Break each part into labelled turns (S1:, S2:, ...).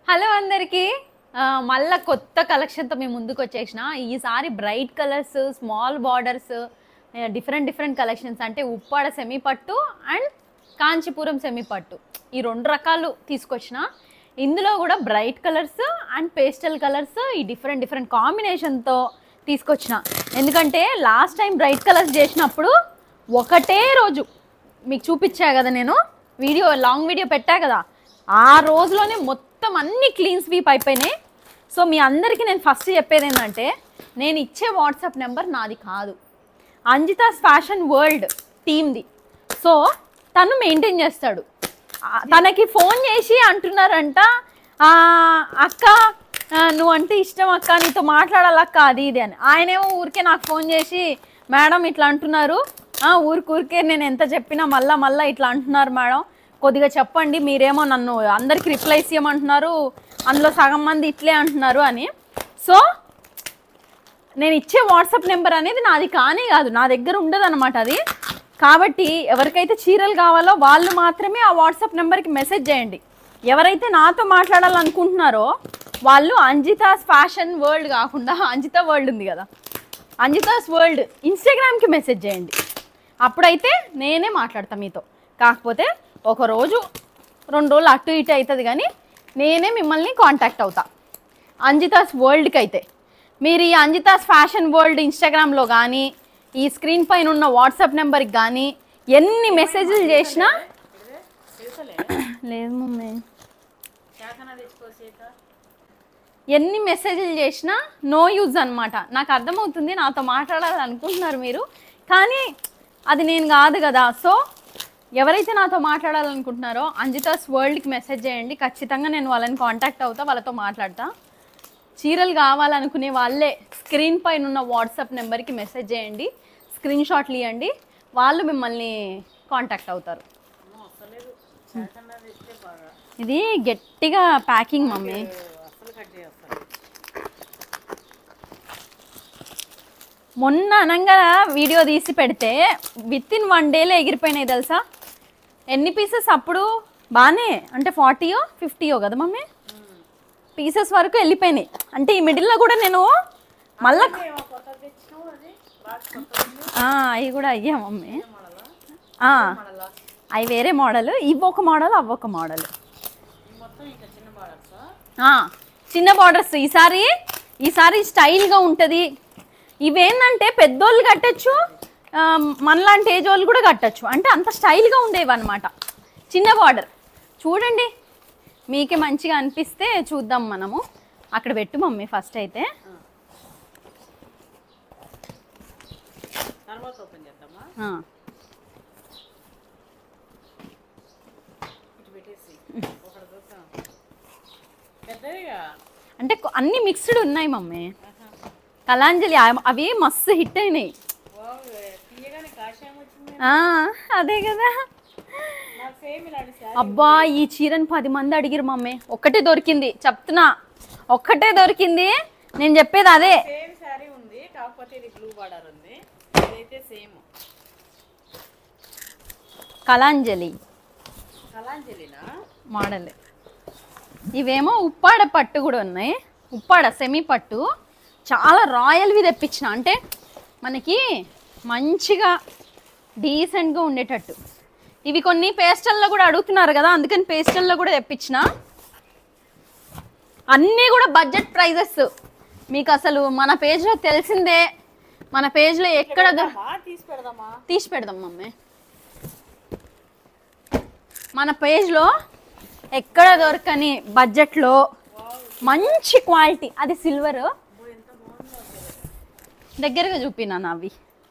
S1: Hello అందరికీ ఆ, మళ్ళా కొత్త కలెక్షన్తో మేము ముందుకు వచ్చేసిన ఈసారి bright colours small borders different different collections అంటే ఉప్పాడ సెమీ పట్టు అండ్ కాంచీపురం సెమీ పట్టు ఈ రెండు రకాలు తీసుకొచ్చిన ఇందులో కూడా bright colours and pastel colours ఈ డిఫరెంట్ డిఫరెంట్ కాంబినేషన్తో తీసుకొచ్చిన ఎందుకంటే లాస్ట్ టైం బ్రైట్ కలర్స్ చేసినప్పుడు ఒకటే రోజు మీకు చూపించా కదా నేను వీడియో లాంగ్ వీడియో పెట్టా కదా ఆ రోజులోనే మొత్తం అన్ని క్లీన్ స్వీప్ అయిపోయినాయి సో మీ అందరికీ నేను ఫస్ట్ చెప్పేది ఏంటంటే నేను ఇచ్చే వాట్సాప్ నెంబర్ నాది కాదు అంజితాస్ ఫ్యాషన్ వరల్డ్ టీమ్ది సో తను మెయింటైన్ చేస్తాడు ఆ, తనకి ఫోన్ చేసి అంటున్నారంట "ఆ, అక్క ఆ, నువ్వు అంటే ఇష్టం అక్క నీతో మాట్లాడాలక్క అది ఇది అని ఆయనేమో ఊరికే నాకు ఫోన్ చేసి మేడం ఇట్లా అంటున్నారు "ఆ, ఊరికి ఊరికే నేను ఎంత చెప్పినా మళ్ళా మళ్ళా ఇట్లా అంటున్నారు మేడం కొద్దిగా చెప్పండి మీరేమో నన్ను అందరికి రిప్లైస్ ఇవ్వమంటున్నారు అందులో సగం మంది ఇట్లే అంటున్నారు అని సో నేను ఇచ్చే వాట్సాప్ నెంబర్ అనేది నాది కానే కాదు నా దగ్గర ఉండదు అనమాట అది కాబట్టి ఎవరికైతే చీరలు కావాలో వాళ్ళు మాత్రమే ఆ వాట్సాప్ నెంబర్కి మెసేజ్ చేయండి ఎవరైతే నాతో మాట్లాడాలనుకుంటున్నారో వాళ్ళు అంజితాస్ ఫ్యాషన్ వరల్డ్ కాకుండా అంజితా వరల్డ్ ఉంది కదా అంజితాస్ వరల్డ్ ఇన్స్టాగ్రామ్కి మెసేజ్ చేయండి అప్పుడైతే నేనే మాట్లాడతా మీతో కాకపోతే ఒక రోజు రెండు రోజులు అటు ఇటు అవుతుంది కానీ నేనే మిమ్మల్ని కాంటాక్ట్ అవుతా అంజితాస్ వరల్డ్కి అయితే మీరు ఈ అంజితాస్ ఫ్యాషన్ వరల్డ్ ఇన్స్టాగ్రామ్లో కానీ ఈ స్క్రీన్ పైన ఉన్న వాట్సాప్ నెంబర్కి కానీ ఎన్ని మెసేజ్లు చేసినా లేదు మమ్మీ ఎన్ని మెసేజ్లు చేసినా నో యూజ్ అనమాట నాకు అర్థమవుతుంది నాతో మాట్లాడాలి అనుకుంటున్నారు మీరు కానీ అది నేను కాదు కదా సో ఎవరైతే నాతో మాట్లాడాలనుకుంటున్నారో అంజితాస్ వరల్డ్కి మెసేజ్ చేయండి ఖచ్చితంగా నేను వాళ్ళని కాంటాక్ట్ అవుతా వాళ్ళతో మాట్లాడతా చీరలు కావాలనుకునే వాళ్ళే స్క్రీన్ పైన ఉన్న వాట్సాప్ నెంబర్కి మెసేజ్ చేయండి స్క్రీన్ షాట్లు ఇవ్వండి వాళ్ళు మిమ్మల్ని కాంటాక్ట్ అవుతారు ఇది గట్టిగా ప్యాకింగ్ మమ్మీ మొన్న అనంగా వీడియో తీసి పెడితే విత్ ఇన్ వన్ డేలో ఎగిరిపోయినాయి తెలుసా ఎన్ని పీసెస్ అప్పుడు బాగానే అంటే ఫార్టీయో ఫిఫ్టీయో కదా మమ్మీ పీసెస్ వరకు వెళ్ళిపోయినాయి అంటే ఈ మిడిల్లో కూడా నేను మళ్ళా ఆ, అవి కూడా అయ్యా మమ్మీ ఆ, అవి వేరే మోడల్ ఇవి ఒక మోడల్ అవి ఒక మోడల్ చిన్న బార్డర్స్ ఈసారి ఈసారి స్టైల్గా ఉంటుంది ఇవేంటంటే పెద్దోళ్ళు కట్టచ్చు ఆ, మనలాంటి ఏజ్ వాళ్ళు కూడా కట్టచ్చు అంటే అంత స్టైల్గా ఉండేవి అనమాట చిన్న బార్డర్ చూడండి మీకే మంచిగా అనిపిస్తే చూద్దాం మనము అక్కడ పెట్టు మమ్మీ ఫస్ట్ అయితే
S2: తర్వాత ఓపెన్ చేద్దామా
S1: ఆ,
S2: ఇటు పెట్టేసి ఒకటి చూద్దాం పెద్దదిగా
S1: అంటే కొ- అన్ని మిక్స్డ్ ఉన్నాయి మమ్మీ కలాంజలి ఆ- అవి మస్తు హిట్ అయినాయి
S2: బాగు తీయగానే కాషాయం వచ్చింది
S1: ఆ, అదే కదా
S2: నాకు సేమ్ ఇలాంటి శారీ
S1: అబ్బా ఈ చీరని పది మంది అడిగిరు మమ్మీ ఒక్కటే దొరికింది చెప్తున్నా ఒక్కటే దొరికింది నేను చెప్పేది అదే
S2: సేమ్ శారీ ఉంది కాకపోతే ఇది బ్లూ బార్డర్ ఉంది ఇదైతే సేమ్
S1: కలాంజలి
S2: కలాంజలినా
S1: మోడల్ ఇవేమో ఉప్పాడ పట్టు కూడా ఉన్నాయి ఉప్పాడ సెమీ పట్టు చాలా రాయల్వి తెప్పించిన అంటే మనకి మంచిగా డీసెంట్గా ఉండేటట్టు ఇవి కొన్ని పేస్టల్లో కూడా అడుగుతున్నారు కదా అందుకని పేస్టల్లో కూడా తెప్పించిన అన్నీ కూడా బడ్జెట్ ప్రైజెస్ మీకు అసలు మన పేజ్లో తెలిసిందే మన పేజ్లో ఎక్కడ దొ-
S2: మా తీసి పెడదామా
S1: తీసి పెడదాం మమ్మీ మన పేజ్లో ఎక్కడ దొరకని బడ్జెట్లో మంచి క్వాలిటీ అది సిల్వర్ దగ్గరగా చూపినాను అవి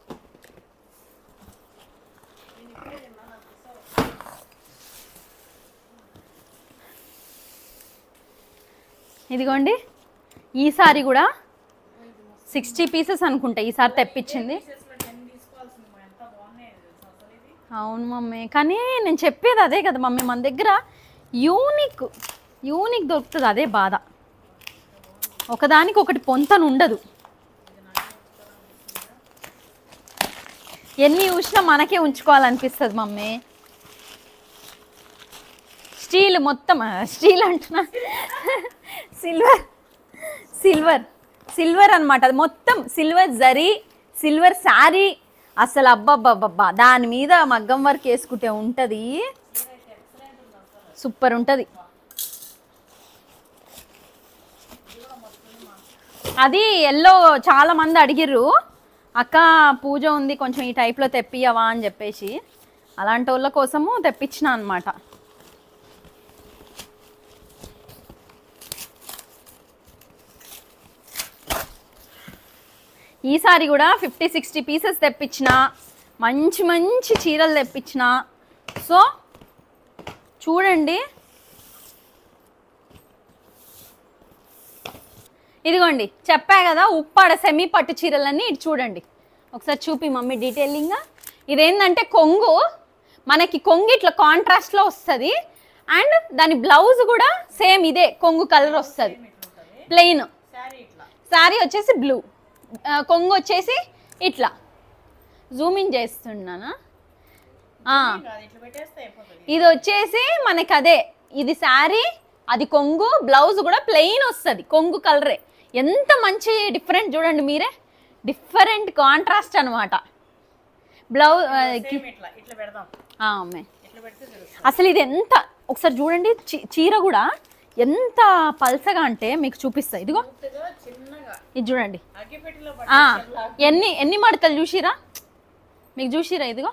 S1: ఇదిగోండి ఈసారి కూడా సిక్స్టీ పీసెస్ అనుకుంటా ఈసారి తెప్పించింది అవును మమ్మీ కానీ నేను చెప్పేది అదే కదా మమ్మీ మన దగ్గర యూనిక్ యూనిక్ దొరుకుతుంది అదే బాధ ఒకదానికి ఒకటి పొంతన ఉండదు ఎన్ని చూసినా మనకే ఉంచుకోవాలనిపిస్తుంది మమ్మీ స్టీల్ మొత్తం స్టీల్ అంటున్నా సిల్వర్ సిల్వర్ సిల్వర్ అన్నమాట అది మొత్తం సిల్వర్ జరీ సిల్వర్ శారీ అసలు అబ్బబ్బబ్బబ్బా దాని మీద మగ్గం వర్క్ వేసుకుంటే ఉంటుంది సూపర్ ఉంటుంది అది ఎల్లో చాలా మంది అడిగిర్రు అక్క పూజ ఉంది కొంచెం ఈ టైప్లో తెప్పియవా అని చెప్పేసి అలాంటి వాళ్ళ కోసము తెప్పించిన అనమాట ఈసారి కూడా ఫిఫ్టీ సిక్స్టీ పీసెస్ తెప్పించిన మంచి మంచి చీరలు తెప్పించిన సో చూడండి ఇదిగోండి చెప్పా కదా ఉప్పాడ సెమీ పట్టు చీరలన్నీ ఇటు చూడండి ఒకసారి చూపి మమ్మీ డీటెయిలింగ్గా ఇదేంటంటే కొంగు మనకి కొంగు ఇట్లా కాంట్రాస్ట్లో వస్తుంది అండ్ దాని బ్లౌజ్ కూడా సేమ్ ఇదే కొంగు కలర్ వస్తుంది ప్లెయిన్
S2: శారీ ఇట్లా
S1: శారీ వచ్చేసి బ్లూ కొంగు వచ్చేసి ఇట్లా జూమ్ ఇన్ చేస్తున్నానా ఆ,
S2: కాదు ఇట్లా పెట్టేస్తే అయిపోతుంది
S1: ఇది వచ్చేసి మనకి అదే ఇది శారీ అది కొంగు బ్లౌజ్ కూడా ప్లెయిన్ వస్తుంది కొంగు కలరే ఎంత మంచి డిఫరెంట్ చూడండి మీరే డిఫరెంట్ కాంట్రాస్ట్ అనమాట బ్లౌజ్
S2: సేమ్ ఇట్లా ఇట్లా పెడదాం
S1: అమ్మే
S2: ఇట్లా పెడితే తెలుస్తుంది
S1: అసలు ఇది ఎంత ఒకసారి చూడండి చీ- చీర కూడా ఎంత పల్సగా అంటే మీకు చూపిస్తా ఇదిగో
S2: పూర్తిగా చిన్నగా
S1: ఇది చూడండి
S2: అగ్గిపెట్టిలో
S1: ఆ,
S2: పట్టి
S1: ఎన్ని ఎన్ని మడతలు చూసిరా మీకు చూసిరా ఇదిగో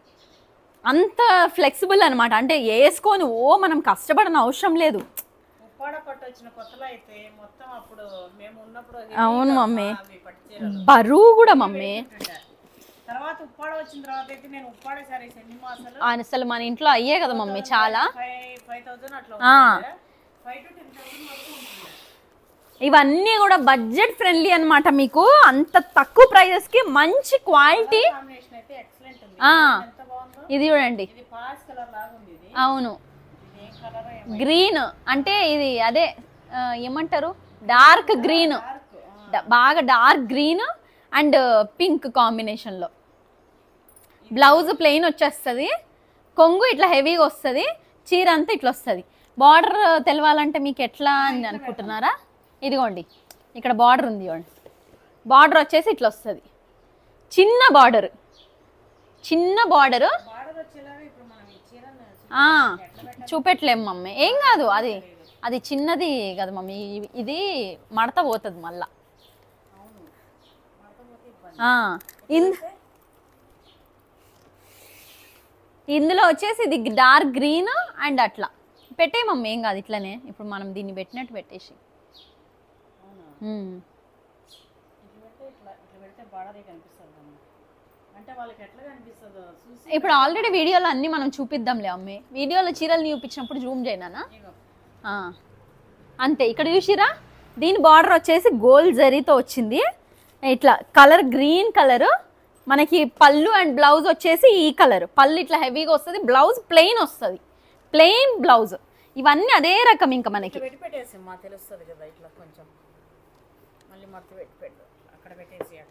S1: అంత ఫ్లెక్సిబుల్ అనమాట అంటే వేసుకొని ఓ మనం కష్టపడని అవసరం లేదు
S2: ఉప్పాడ పట్టు వచ్చిన కొత్తలో అయితే మొత్తం అప్పుడు మేము ఉన్నప్పుడు
S1: అవును
S2: heavy గా
S1: మమ్మీ.
S2: అవి పట్టు చీరలు.
S1: బరువు కూడా మమ్మీ
S2: ఉంటుండే. తర్వాత ఉప్పాడ వచ్చిన తర్వాత అయితే నేను ఉప్పాడ సారీస్ ఎన్ని మాసాలు
S1: ఆయన అసలు మన ఇంట్లో అయ్యే కదా మమ్మీ చాలా
S2: ఫైవ్ ఫైవ్ థౌసండ్ అట్లా
S1: ఆ.
S2: ఫైవ్ టు టెన్ థౌసండ్ వరకు ఉంటుంది
S1: ఇవన్నీ కూడా బడ్జెట్ ఫ్రెండ్లీ అన్నమాట మీకు అంత తక్కువ ప్రైజెస్ కి మంచి క్వాలిటీ
S2: కాంబినేషన్ అయితే ఎక్సలెంట్ ఉంది
S1: ఆ.
S2: ఎంత బాగుందో
S1: ఇది చూడండి
S2: ఇది పాస్ కలర్ లాగా ఉంది ఇది
S1: అవును
S2: ఇది ఏం కలర్ ఏమో
S1: గ్రీన్ అంటే ఇది అదే ఆ, ఏమంటారు డార్క్ గ్రీన్
S2: డార్క్
S1: డ- బాగా డార్క్ గ్రీన్ అండ్ పింక్ కాంబినేషన్లో బ్లౌజ్ ప్లెయిన్ వచ్చేస్తుంది కొంగు ఇట్లా హెవీగా వస్తుంది చీర అంతా ఇట్లా వస్తుంది బార్డర్ తెలవాలంటే మీకు ఎట్లా అని అనుకుంటున్నారా ఇదిగోండి ఇక్కడ బార్డర్ ఉంది చూడండి బార్డర్ వచ్చేసి ఇట్లా వస్తుంది చిన్న బార్డర్ చిన్న బార్డరు
S2: బార్డర్ వచ్చేలాగా ఇప్పుడు మనం ఈ చీరను
S1: చూపెట్టలేం మమ్మీ ఏం కాదు అది అది చిన్నది కదా మమ్మీ ఇ- ఇది మడత పోతుంది మళ్ళా
S2: అవును మడతపోతే ఇబ్బంది
S1: ఆ, ఇన్- ఇందులో వచ్చేసి ఇది డార్క్ గ్రీన్ అండ్ అట్లా పెట్టే మమ్మీ ఏం కాదు ఇట్లనే ఇప్పుడు మనం దీన్ని పెట్టినట్టు పెట్టేసి
S2: అవునా
S1: ఉమ్.
S2: ఇట్లా పెడితే ఇట్లా ఇట్లా పెడితే బార్డరే కనిపిస్తుంది అమ్మ అంటే వాళ్ళకి ఎట్లా కనిపిస్తుందో చూసి
S1: ఇప్పుడు ఆల్రెడీ వీడియోలో అన్ని మనం చూపిద్దాంలే అమ్మే వీడియోలో చీరలు చూపించినప్పుడు జూమ్ చేయనా
S2: ఇగో
S1: ఆ, అంతే ఇక్కడ చూసిరా దీని బార్డర్ వచ్చేసి గోల్డ్ జరీతో వచ్చింది ఇట్లా కలర్ గ్రీన్ కలర్ మనకి పళ్ళు అండ్ బ్లౌజ్ వచ్చేసి ఈ కలర్ పళ్ళు ఇట్లా హెవీగా వస్తుంది బ్లౌజ్ ప్లెయిన్ వస్తుంది ప్లెయిన్ బ్లౌజ్ ఇవన్నీ అదే రకం ఇంకా మనకి
S2: ఇట్లా పెట్టి పెట్టేసి మా తెలుస్తుంది కదా ఇట్లా కొంచెం మళ్ళీ మడత పెట్టి పెట్టు అక్కడ పెట్టేసి అటు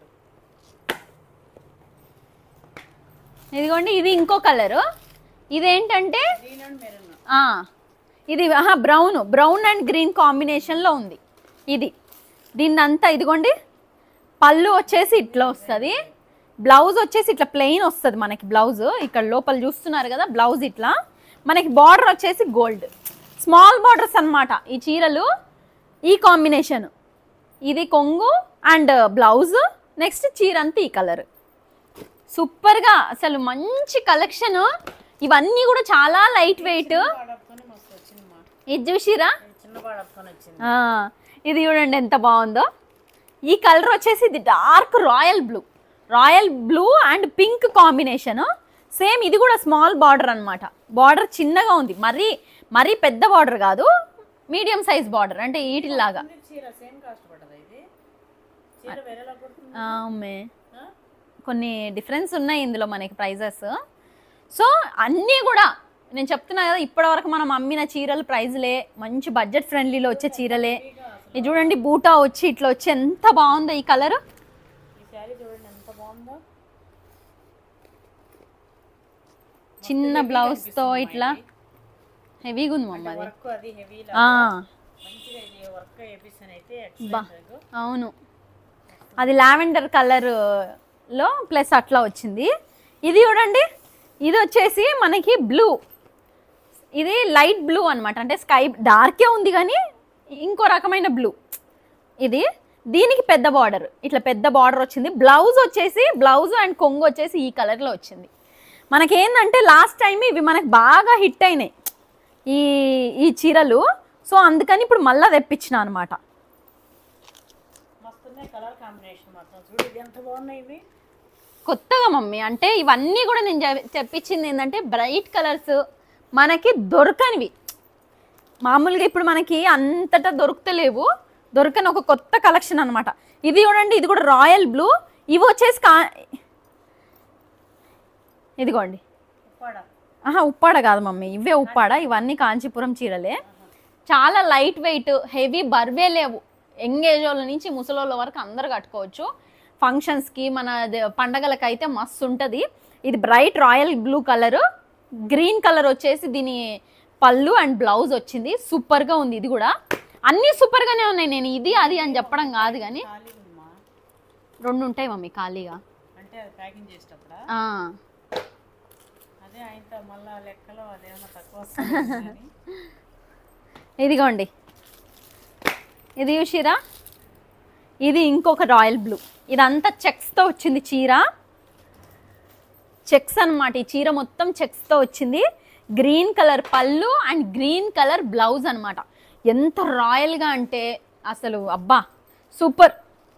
S1: ఇదిగోండి ఇది ఇంకో కలరు ఇదేంటంటే
S2: గ్రీన్ అండ్ మెరూన్
S1: ఆ, ఇది ఆహా బ్రౌన్ బ్రౌన్ అండ్ గ్రీన్ కాంబినేషన్లో ఉంది ఇది దీన్ని అంతా ఇదిగోండి పళ్ళు వచ్చేసి ఇట్లా వస్తుంది బ్లౌజ్ వచ్చేసి ఇట్లా ప్లెయిన్ వస్తుంది మనకి బ్లౌజ్ ఇక్కడ లోపల చూస్తున్నారు కదా బ్లౌజ్ ఇట్లా మనకి బార్డర్ వచ్చేసి గోల్డ్ స్మాల్ బార్డర్స్ అన్నమాట ఈ చీరలు ఈ కాంబినేషన్ ఇది కొంగు అండ్ బ్లౌజ్ నెక్స్ట్ చీర అంతా ఈ కలర్ సూపర్గా అసలు మంచి కలెక్షన్ ఇవన్నీ కూడా చాలా లైట్ వెయిట్
S2: బార్డర్తోనే మస్తు వచ్చింది మా
S1: ఇది చూసిరా
S2: ఇది చిన్న బార్డర్తోనే వచ్చింది
S1: ఆ, ఇది చూడండి ఎంత బాగుందో ఈ కలర్ వచ్చేసి ఇది dark royal blue royal blue and pink combination same ఇది కూడా స్మాల్ బార్డర్ అన్నమాట బార్డర్ చిన్నగా ఉంది మరీ మరీ పెద్ద బార్డర్ కాదు మీడియం సైజ్ బార్డర్ అంటే వీటిలాగా
S2: ఇది చీర సేమ్ కాస్ట్ పడ్డదా ఇది చీర వేరేలా కొడుతుంది
S1: ఆ, అమ్మే
S2: ఆ?
S1: కొన్ని డిఫరెన్స్ ఉన్నాయి ఇందులో మనకి ప్రైజెస్ సో అన్నీ కూడా నేను చెప్తున్నా కదా ఇప్పటివరకు మనం అమ్మిన చీరలు ప్రైజ్లే మంచి బడ్జెట్ ఫ్రెండ్లీలో వచ్చే చీరలే
S2: ఫ్రీగా అసలు
S1: ఇది చూడండి బూటా వచ్చి ఇట్లా వచ్చి ఎంత బాగుందో ఈ కలర్
S2: ఈ శారీ చూడండి ఎంత బాగుందో
S1: చిన్న బ్లౌజ్ తో ఇట్లా హెవీగా ఉంది మమ్మీ అది
S2: వర్క్ అది హెవీ
S1: ఆ,
S2: మంచిగా ఇది వర్క్ వేపిస్తాను అయితే
S1: బా.
S2: ఎక్సలెంట్
S1: అవును అది లావెండర్ కలర్ లో ప్లస్ అట్లా వచ్చింది ఇది చూడండి ఇది వచ్చేసి మనకి బ్లూ ఇది లైట్ బ్లూ అన్నమాట అంటే స్కై డార్కే ఉంది కానీ ఇంకో రకమైన బ్లూ ఇది దీనికి పెద్ద బార్డర్ ఇట్లా పెద్ద బార్డర్ వచ్చింది బ్లౌజ్ వచ్చేసి బ్లౌజ్ అండ్ కొంగు వచ్చేసి ఈ కలర్లో వచ్చింది మనకేందంటే లాస్ట్ టైం ఇవి మనకు బాగా హిట్ అయినాయి ఈ ఈ చీరలు సో అందుకని ఇప్పుడు మళ్ళీ తెప్పించిన అనమాట
S2: మస్తున్నాయి కలర్ కాంబినేషన్ మాత్రం చూడు ఇది ఎంత బాగున్నాయి ఇవి
S1: కొత్తగా మమ్మీ అంటే ఇవన్నీ కూడా నేను చెప్- చెప్పించింది ఏంటంటే బ్రైట్ కలర్స్ మనకి దొరకనివి మామూలుగా ఇప్పుడు మనకి అంతటా దొరుకుతలేవు దొరకని ఒక కొత్త కలెక్షన్ అన్నమాట ఇది చూడండి ఇది కూడా రాయల్ బ్లూ ఇవి వచ్చేసి కా ఇదిగోండి
S2: ఉప్పాడ
S1: ఆహా ఉప్పాడ కాదు మమ్మీ ఇవే ఉప్పాడ ఇవన్నీ కాంచీపురం చీరలే చాలా లైట్ వెయిట్ హెవీ బర్వే లేవు ఎంగేజ్ వాళ్ళ నుంచి ముసలోళ్ళ వరకు అందరు కట్టుకోవచ్చు ఫంక్షన్స్కి మన ద- పండగలకైతే మస్తు ఉంటుంది ఇది bright royal blue colour green colour వచ్చేసి దీని పళ్ళు అండ్ బ్లౌజ్ వచ్చింది సూపర్గా ఉంది ఇది కూడా అన్నీ సూపర్గానే ఉన్నాయి నేను ఇది అది అని చెప్పడం కాదు కానీ
S2: ఖాళీగా ఉందమ్మా
S1: రెండు ఉంటాయి మమ్మీ ఖాళీగా
S2: అంటే అది ప్యాకింగ్ చేసేటప్పుడా
S1: ఆ,
S2: అదే ఆయనతో మళ్ళా లెక్కలో అదేమన్నా తక్కువ వస్తుంది అని.
S1: ఇదిగోండి ఇది చూసిరా ఇది ఇంకొక రాయల్ బ్లూ ఇదంతా చెక్స్తో వచ్చింది చీర చెక్స్ అన్నమాట ఈ చీర మొత్తం చెక్స్తో వచ్చింది గ్రీన్ కలర్ పళ్ళు అండ్ గ్రీన్ కలర్ బ్లౌజ్ అన్నమాట ఎంత రాయల్గా అంటే అసలు అబ్బా సూపర్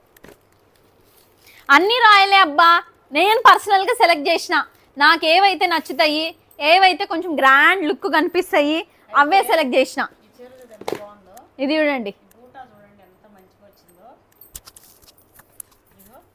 S1: అన్ని రాయలే అబ్బా నేను పర్సనల్గా సెలెక్ట్ చేసిన నాకు ఏవైతే నచ్చుతాయి ఏవైతే కొంచెం గ్రాండ్ లుక్ కనిపిస్తాయి అవే సెలెక్ట్ చేసిన
S2: ఈ చీర చూడు ఎంత బాగుందో
S1: ఇది చూడండి
S2: ఈ బూటా చూడండి ఎంత మంచిగా వచ్చిందో ఇదిగో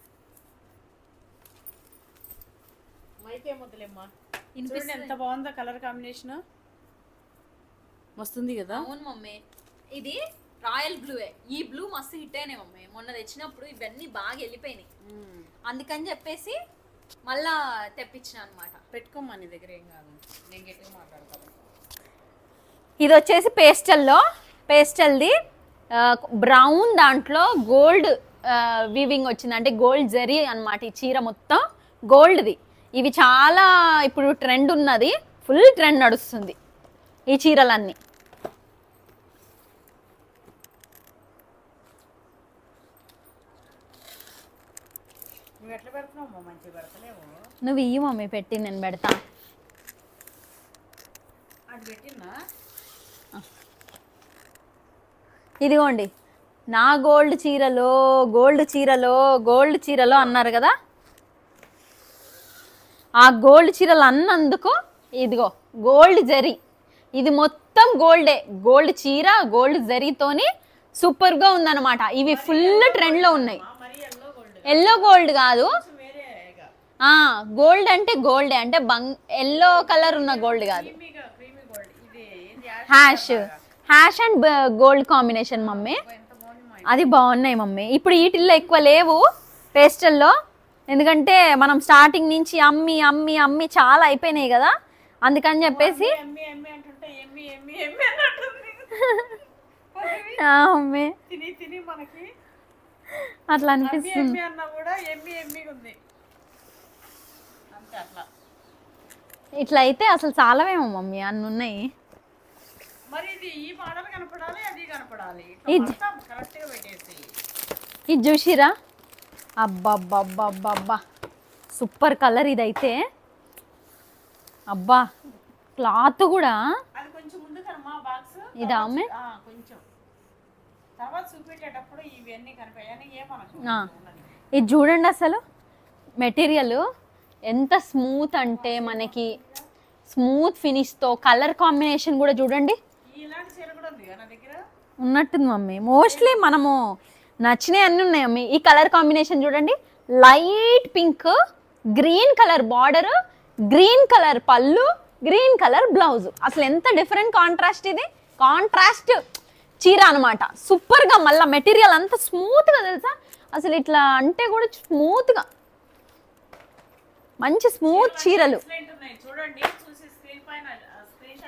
S2: మైకే ముద్దలేమ్మా చూడండి ఎంత బాగుందో కలర్ కాంబినేషన్ వస్తుంది కదా
S1: అవును మమ్మీ ఇది రాయల్ బ్లూవే ఈ బ్లూ మస్తు హిట్ అయినాయి మమ్మీ మొన్న తెచ్చినప్పుడు ఇవన్నీ బాగా వెళ్ళిపోయినాయి అందుకని చెప్పేసి మళ్ళా తెప్పించిన అనమాట
S2: పెట్టుకోమ్మా నీ దగ్గర ఏం కాదు నేను గట్టిగా మాట్లాడతాను
S1: ఇది వచ్చేసి పేస్టల్లో పేస్టల్ది బ్రౌన్ దాంట్లో గోల్డ్ వీవింగ్ వచ్చింది అంటే గోల్డ్ జరీ అన్నమాట ఈ చీర మొత్తం గోల్డ్ది ఇవి చాలా ఇప్పుడు ట్రెండ్ ఉన్నది ఫుల్ ట్రెండ్ నడుస్తుంది ఈ చీరలన్నీ
S2: నువ్వు ఎట్లా పెడుతున్నావు మంచిగా పెడతలేవు
S1: నువ్వు ఇయ్యి మమ్మీ పెట్టి నేను పెడతా
S2: అది పెట్టినా
S1: ఇదిగోండి నా గోల్డ్ చీరలో గోల్డ్ చీరలో గోల్డ్ చీరలో అన్నారు కదా ఆ గోల్డ్ చీరలు అన్నందుకు ఇదిగో గోల్డ్ జరీ ఇది మొత్తం గోల్డే గోల్డ్ చీర గోల్డ్ జరీతోని సూపర్గా ఉందన్నమాట ఇవి ఫుల్ ట్రెండ్లో ఉన్నాయి
S2: మరి ఎల్లో గోల్డ్
S1: ఎల్లో గోల్డ్ కాదు
S2: వేరే ఇక
S1: ఆ గోల్డ్ అంటే గోల్డే అంటే బంగ్ ఎల్లో కలర్ ఉన్న గోల్డ్ కాదు
S2: క్రీమీగా క్రీమీ గోల్డ్ ఇది ఏంది
S1: ash ash and gold combination mummy
S2: ఎంత బాగుంది మా
S1: అది బాగున్నాయి మమ్మీ ఇప్పుడు వీటిల్లో ఎక్కువ లేవు పేస్టల్లో ఎందుకంటే మనం స్టార్టింగ్ నుంచి అమ్మి అమ్మి అమ్మి చాలా అయిపోయినాయి కదా అందుకని చెప్పేసి
S2: ఎమ్మి ఎమ్మి అంటుంటే ఎమ్మి ఎమ్మి ఎమ్మి అన్నట్టుంది
S1: ఆ, మమ్మీ
S2: తిని తిని మనకి
S1: అట్లా
S2: ఎమ్మి
S1: అనిపిస్తుంది
S2: ఎమ్మి అన్నా కూడా ఎమ్మి ఎమ్మి ఉంది అంతే అట్లా
S1: ఇట్లా అయితే అసలు చాలావేమో మమ్మీ అన్ని ఉన్నాయి
S2: మరి ఇది ఈ మోడల్ కనపడాలి అది కనపడాలి
S1: ఇది-
S2: కరెక్ట్ గా పెట్టేసి
S1: ఇది చూసిరా అబ్బబ్బబ్బబ్బబ్బా సూపర్ కలర్ ఇదైతే అబ్బా క్లాత్ కూడా
S2: అది కొంచెం ముందు కనమా బాక్స్
S1: ఇదా అమ్మే?
S2: కొంచెం తర్వాత చూపెట్టేటప్పుడు ఇవన్నీ కనిపించాయని ఏమనకు
S1: ఆ. ఇది చూడండి అసలు మెటీరియల్ ఎంత స్మూత్ అంటే మనకి స్మూత్ ఫినిష్తో కలర్ కాంబినేషన్ కూడా చూడండి
S2: ఇలాంటి చీర కూడా ఉంది నా దగ్గర
S1: ఉన్నట్టుంది మమ్మీ మోస్ట్లీ మనము నచ్చినవి అన్నీ ఉన్నాయి మమ్మీ ఈ కలర్ కాంబినేషన్ చూడండి light pink green colour border green colour పళ్ళు గ్రీన్ కలర్ బ్లౌజ్ అసలు ఎంత డిఫరెంట్ కాంట్రాస్ట్ ఇది కాంట్రాస్ట్ చీర అనమాట సూపర్గా మళ్ళీ మెటీరియల్ అంతా స్మూత్గా తెలుసా అసలు ఇట్లా అంటే కూడా స్మూత్గా మంచి స్మూత్ చీరలు
S2: ఎక్సలెంట్ ఉన్నాయి చూడండి చూసి స్క్రీన్ పైన స్క్రీన్ షాట్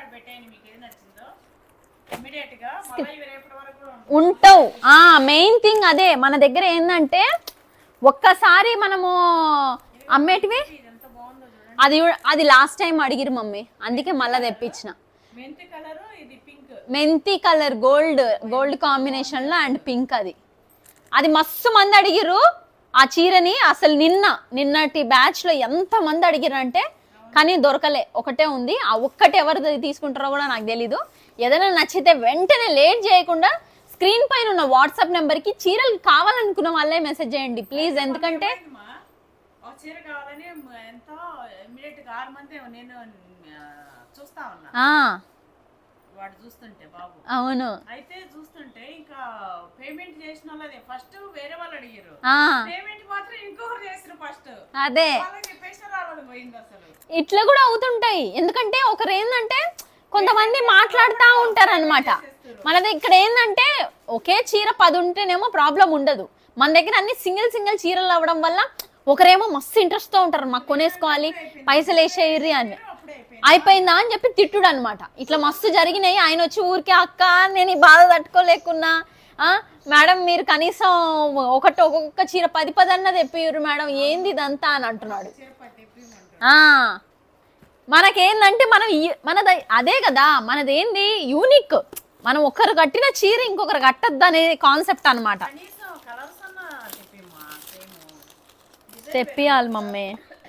S2: షాట్ పెట్టేయండి మీకు ఏది నచ్చిందో ఇమీడియట్ గా మళ్ళీ ఇవి రేపటి వరకు కూడా ఉంటుంది.
S1: ఉంటావు ఆ మెయిన్ థింగ్ అదే మన దగ్గర ఏంటంటే ఒక్కసారి మనము అమ్మేటివి
S2: ఇది ఎంత బాగుందో చూడండి
S1: అది కూడా- అది లాస్ట్ టైం అడిగిరు మమ్మీ అందుకే మళ్ళీ తెప్పించిన
S2: మెంతి కలర్ ఇది పింక్
S1: మెంతి కలర్ గోల్డ్ గోల్డ్ కాంబినేషన్ లో అండ్ పింక్ అది అది మస్తు మంది అడిగిరు ఆ చీరని అసలు నిన్న నిన్నటి బ్యాచ్ లో ఎంత మంది అడిగిరు అంటే కానీ దొరకలే ఒకటే ఉంది ఆ ఒక్కటి ఎవరు తీసుకుంటారో కూడా నాకు తెలీదు ఏదైనా నచ్చితే వెంటనే లేట్ చేయకుండా స్క్రీన్ పైన ఉన్న వాట్సాప్ నెంబర్ కి చీరలు కావాలనుకున్న వాళ్ళే మెసేజ్ చేయండి ప్లీజ్ ఎందుకంటే
S2: ఏమైందమ్మా? ఒక చీర కావాలని మ- ఎంతో ఇమీడియట్ గా ఆరు మంది నేను ఆ, చూస్తా ఉన్నా
S1: ఆ
S2: వాడు చూస్తుంటే బాబు
S1: అవును
S2: అయితే చూస్తుంటే ఇంకా పేమెంట్ చేసిన వాళ్ళది ఫస్ట్ వేరే వాళ్ళు అడిగారు
S1: ఆ
S2: పేమెంట్ మాత్రం ఇంకొకరు చేసిన ఫస్ట్
S1: అదే
S2: వాళ్ళకి చెప్పేసిన రావడం పోయింది అసలు
S1: ఇట్లా కూడా అవుతుంటాయి ఎందుకంటే ఒకరు ఏంటంటే కొంతమంది మాట్లాడుతూ ఉంటారు అనమాట మన దగ్గర ఇక్కడ ఏంటంటే ఒకే చీర పది ఉంటేనేమో ప్రాబ్లం ఉండదు మన దగ్గర అన్ని సింగిల్ సింగిల్ చీరలు అవ్వడం వల్ల ఒకరేమో మస్తు ఇంట్రెస్ట్ తో ఉంటారు మాకు కొనేసుకోవాలి పైసలు వేసేయర్రి అని
S2: అప్పుడే అయిపోయింది
S1: అయిపోయిందా అని చెప్పి తిట్టుడు అనమాట ఇట్లా మస్తు జరిగినాయి ఆయన వచ్చి ఊరికే అక్క నేను ఈ బాధ తట్టుకోలేకున్నా ఆ, మేడం మీరు కనీసం ఒకటి ఒక్కొక్క చీర పది పది అన్నది తెప్పియ్యరు మేడం ఏంది ఇదంతా అని అంటున్నాడు
S2: చీర పట్టి ఇప్పిమంటారు
S1: ఆ మనకేందంటే మనం ఈ- మనది అదే కదా మనది ఏంది యూనిక్ మనం ఒకరు కట్టిన చీర ఇంకొకరు కట్టద్దు అనే కాన్సెప్ట్ అన్నమాట
S2: కనీసం కలర్స్ అన్న తెప్పిమ్మా సేమ్
S1: తెప్పియాలి మమ్మీ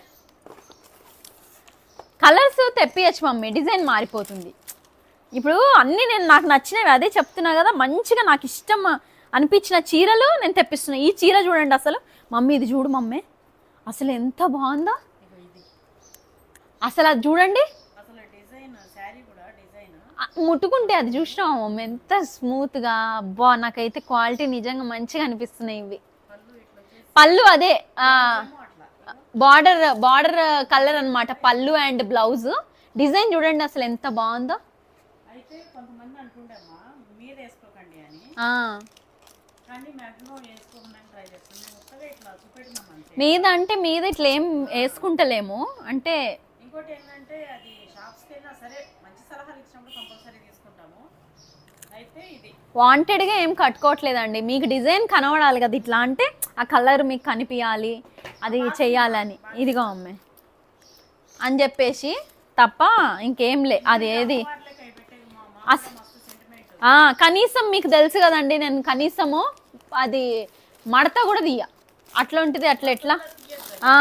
S1: కలర్స్ తెప్పియచ్చు మమ్మీ డిజైన్ మారిపోతుంది ఇప్పుడు అన్నీ నేను నాకు నచ్చినవి అదే చెప్తున్నా కదా మంచిగా నాకు ఇష్టం అనిపించిన చీరలు నేను తెప్పిస్తున్నా ఈ చీర చూడండి అసలు మమ్మీ ఇది చూడు మమ్మీ అసలు ఎంత బాగుందో
S2: ఇగో ఇది
S1: అసలు అది చూడండి
S2: అసలు డిజైన్ శారీ కూడా డిజైన్
S1: ఆ, ముట్టుకుంటే అది చూసినావా మమ్మీ ఎంత స్మూత్ గా అబ్బా నాకైతే క్వాలిటీ నిజంగా మంచిగా అనిపిస్తున్నాయి ఇవి
S2: పళ్ళు ఇట్లా వచ్చేసి
S1: పళ్ళు అదే ఆ
S2: ఏమో అట్లా
S1: బార్డర్ బార్డర్ కలర్ అన్నమాట పళ్ళు అండ్ బ్లౌజ్ డిజైన్ చూడండి అసలు ఎంత బాగుందో
S2: అయితే కొంతమంది అంటుండమ్మా మీద వేసుకోకండి అని
S1: ఆ
S2: కానీ మ్యాక్సిమం వేసుకోమని ట్రై చేస్తాం మేము కొత్తగా ఇట్లా చూపెట్టినాం అంతే
S1: మీద అంటే మీద ఇట్లా ఏం వేసుకుంటలేము అంటే
S2: ఇంకోటి ఏంటంటే అది షాప్స్కి అయినా సరే మంచి సలహాలు ఇచ్చినప్పుడు కంపల్సరీ తీసుకుంటాము అయితే ఇది
S1: వాంటెడ్గా ఏం కట్టుకోవట్లేదండి మీకు డిజైన్ కనబడాలి కదా ఇట్లా అంటే ఆ కలర్ మీకు కనిపించాలి అది చెయ్యాలని ఇదిగో అమ్మాయి అని చెప్పేసి తప్ప ఇంకేం లే అది ఏది
S2: వాటిలోకి అవి పెట్టేది మా మా
S1: అస్-
S2: మస్తు సెంటిమెంట్
S1: ఆ, కనీసం మీకు తెలుసు కదండి నేను కనీసము అది మడత కూడా తీయ అట్లా ఉంటుంది అట్లా ఎట్లా ఆ,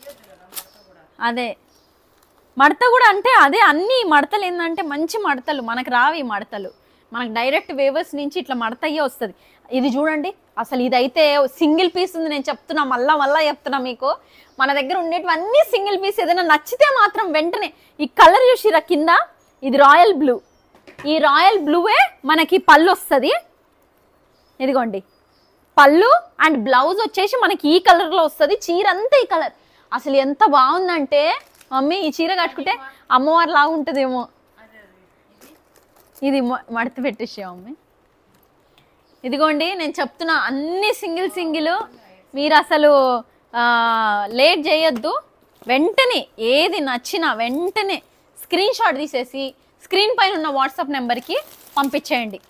S1: అదే మడత కూడా అంటే అదే అన్ని మడతలు ఏంటంటే మంచి మడతలు మనకు రావు ఈ మడతలు మనకు డైరెక్ట్ వేవర్స్ నుంచి ఇట్లా మడత అయ్యే వస్తుంది ఇది చూడండి అసలు ఇదైతే సింగిల్ పీస్ ఉంది నేను చెప్తున్నా మళ్ళా మళ్ళా చెప్తున్నా మీకు మన దగ్గర ఉండేటివన్నీ సింగిల్ పీస్ ఏదైనా నచ్చితే మాత్రం వెంటనే ఈ కలర్ చూసిరా కింద ఇది రాయల్ బ్లూ ఈ రాయల్ బ్లూవే మనకి పళ్ళు వస్తుంది ఇదిగోండి పళ్ళు అండ్ బ్లౌజ్ వచ్చేసి మనకి ఈ కలర్ లో వస్తుంది చీర అంతా ఈ కలర్ అసలు ఎంత బాగుందంటే మమ్మీ ఈ చీర కట్టుకుంటే అమ్మవారి లాగా ఉంటుందేమో
S2: అదే అది ఇది
S1: ఇది మ- మడత పెట్టేసే మమ్మీ ఇదిగోండి నేను చెప్తున్నా అన్ని సింగిల్ సింగిల్ మీరు అసలు లేట్ చేయొద్దు వెంటనే ఏది నచ్చినా వెంటనే స్క్రీన్ షాట్ తీసేసి స్క్రీన్ పైన ఉన్న వాట్సాప్ నెంబర్కి పంపించేయండి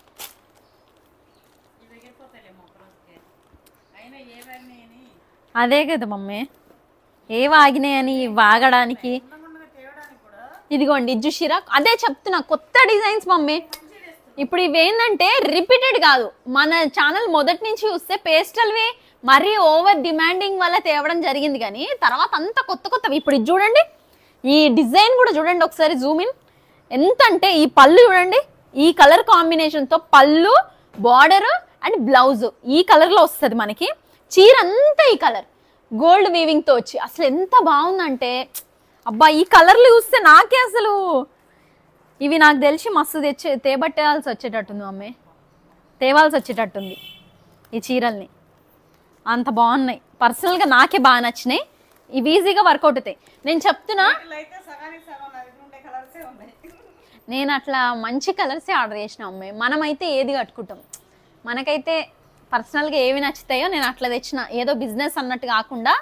S2: ఇవి ఎగిరిపోతాయిలేమో ఒక రోజుకి అయినా ఏవన్నీ అని
S1: అదే కదా మమ్మీ ఏ వాగినాయని వాగడానికి
S2: ఉండకుండా తేవడానికి కూడా
S1: ఇదిగోండి ఇజ్జుషిరా అదే చెప్తున్నా కొత్త డిజైన్స్ మమ్మీ ఇప్పుడు ఇవేంటంటే రిపీటెడ్ కాదు మన ఛానల్ మొదటి నుంచి చూస్తే పేస్టల్వి మరీ ఓవర్ డిమాండింగ్ వల్ల తేవడం జరిగింది కానీ తర్వాత అంతా కొత్త కొత్తవి ఇప్పుడు ఇది చూడండి ఈ డిజైన్ కూడా చూడండి ఒకసారి జూమ్ ఇన్ ఎంత అంటే ఈ పళ్ళు చూడండి ఈ కలర్ కాంబినేషన్తో పళ్ళు బార్డర్ అండ్ బ్లౌజ్ ఈ కలర్లో వస్తుంది మనకి చీర అంతా ఈ కలర్ గోల్డ్ వీవింగ్తో వచ్చి అసలు ఎంత బాగుందంటే అబ్బా ఈ కలర్లు చూస్తే నాకే అసలు ఇవి నాకు తెలిసి మస్తు తెచ్చి తేబట్టేయాల్సి వచ్చేటట్టుంది మమ్మీ తేవాల్సి వచ్చేటట్టుంది ఈ చీరల్ని అంత బాగున్నాయి పర్సనల్గా నాకే బాగా నచ్చినాయి ఇవి ఈజీగా వర్కౌట్ అవుతాయి నేను చెప్తున్నా
S2: వీటిలో అయితే సగానికి సగం నా దగ్గర ఉండే కలర్సే ఉన్నాయి
S1: నేను అట్లా మంచి కలర్సే ఆర్డర్ చేసిన అమ్మాయి మనమైతే ఏది కట్టుకుంటాం మనకైతే పర్సనల్గా ఏవి నచ్చుతాయో నేను అట్లా తెచ్చిన ఏదో బిజినెస్ అన్నట్టు కాకుండా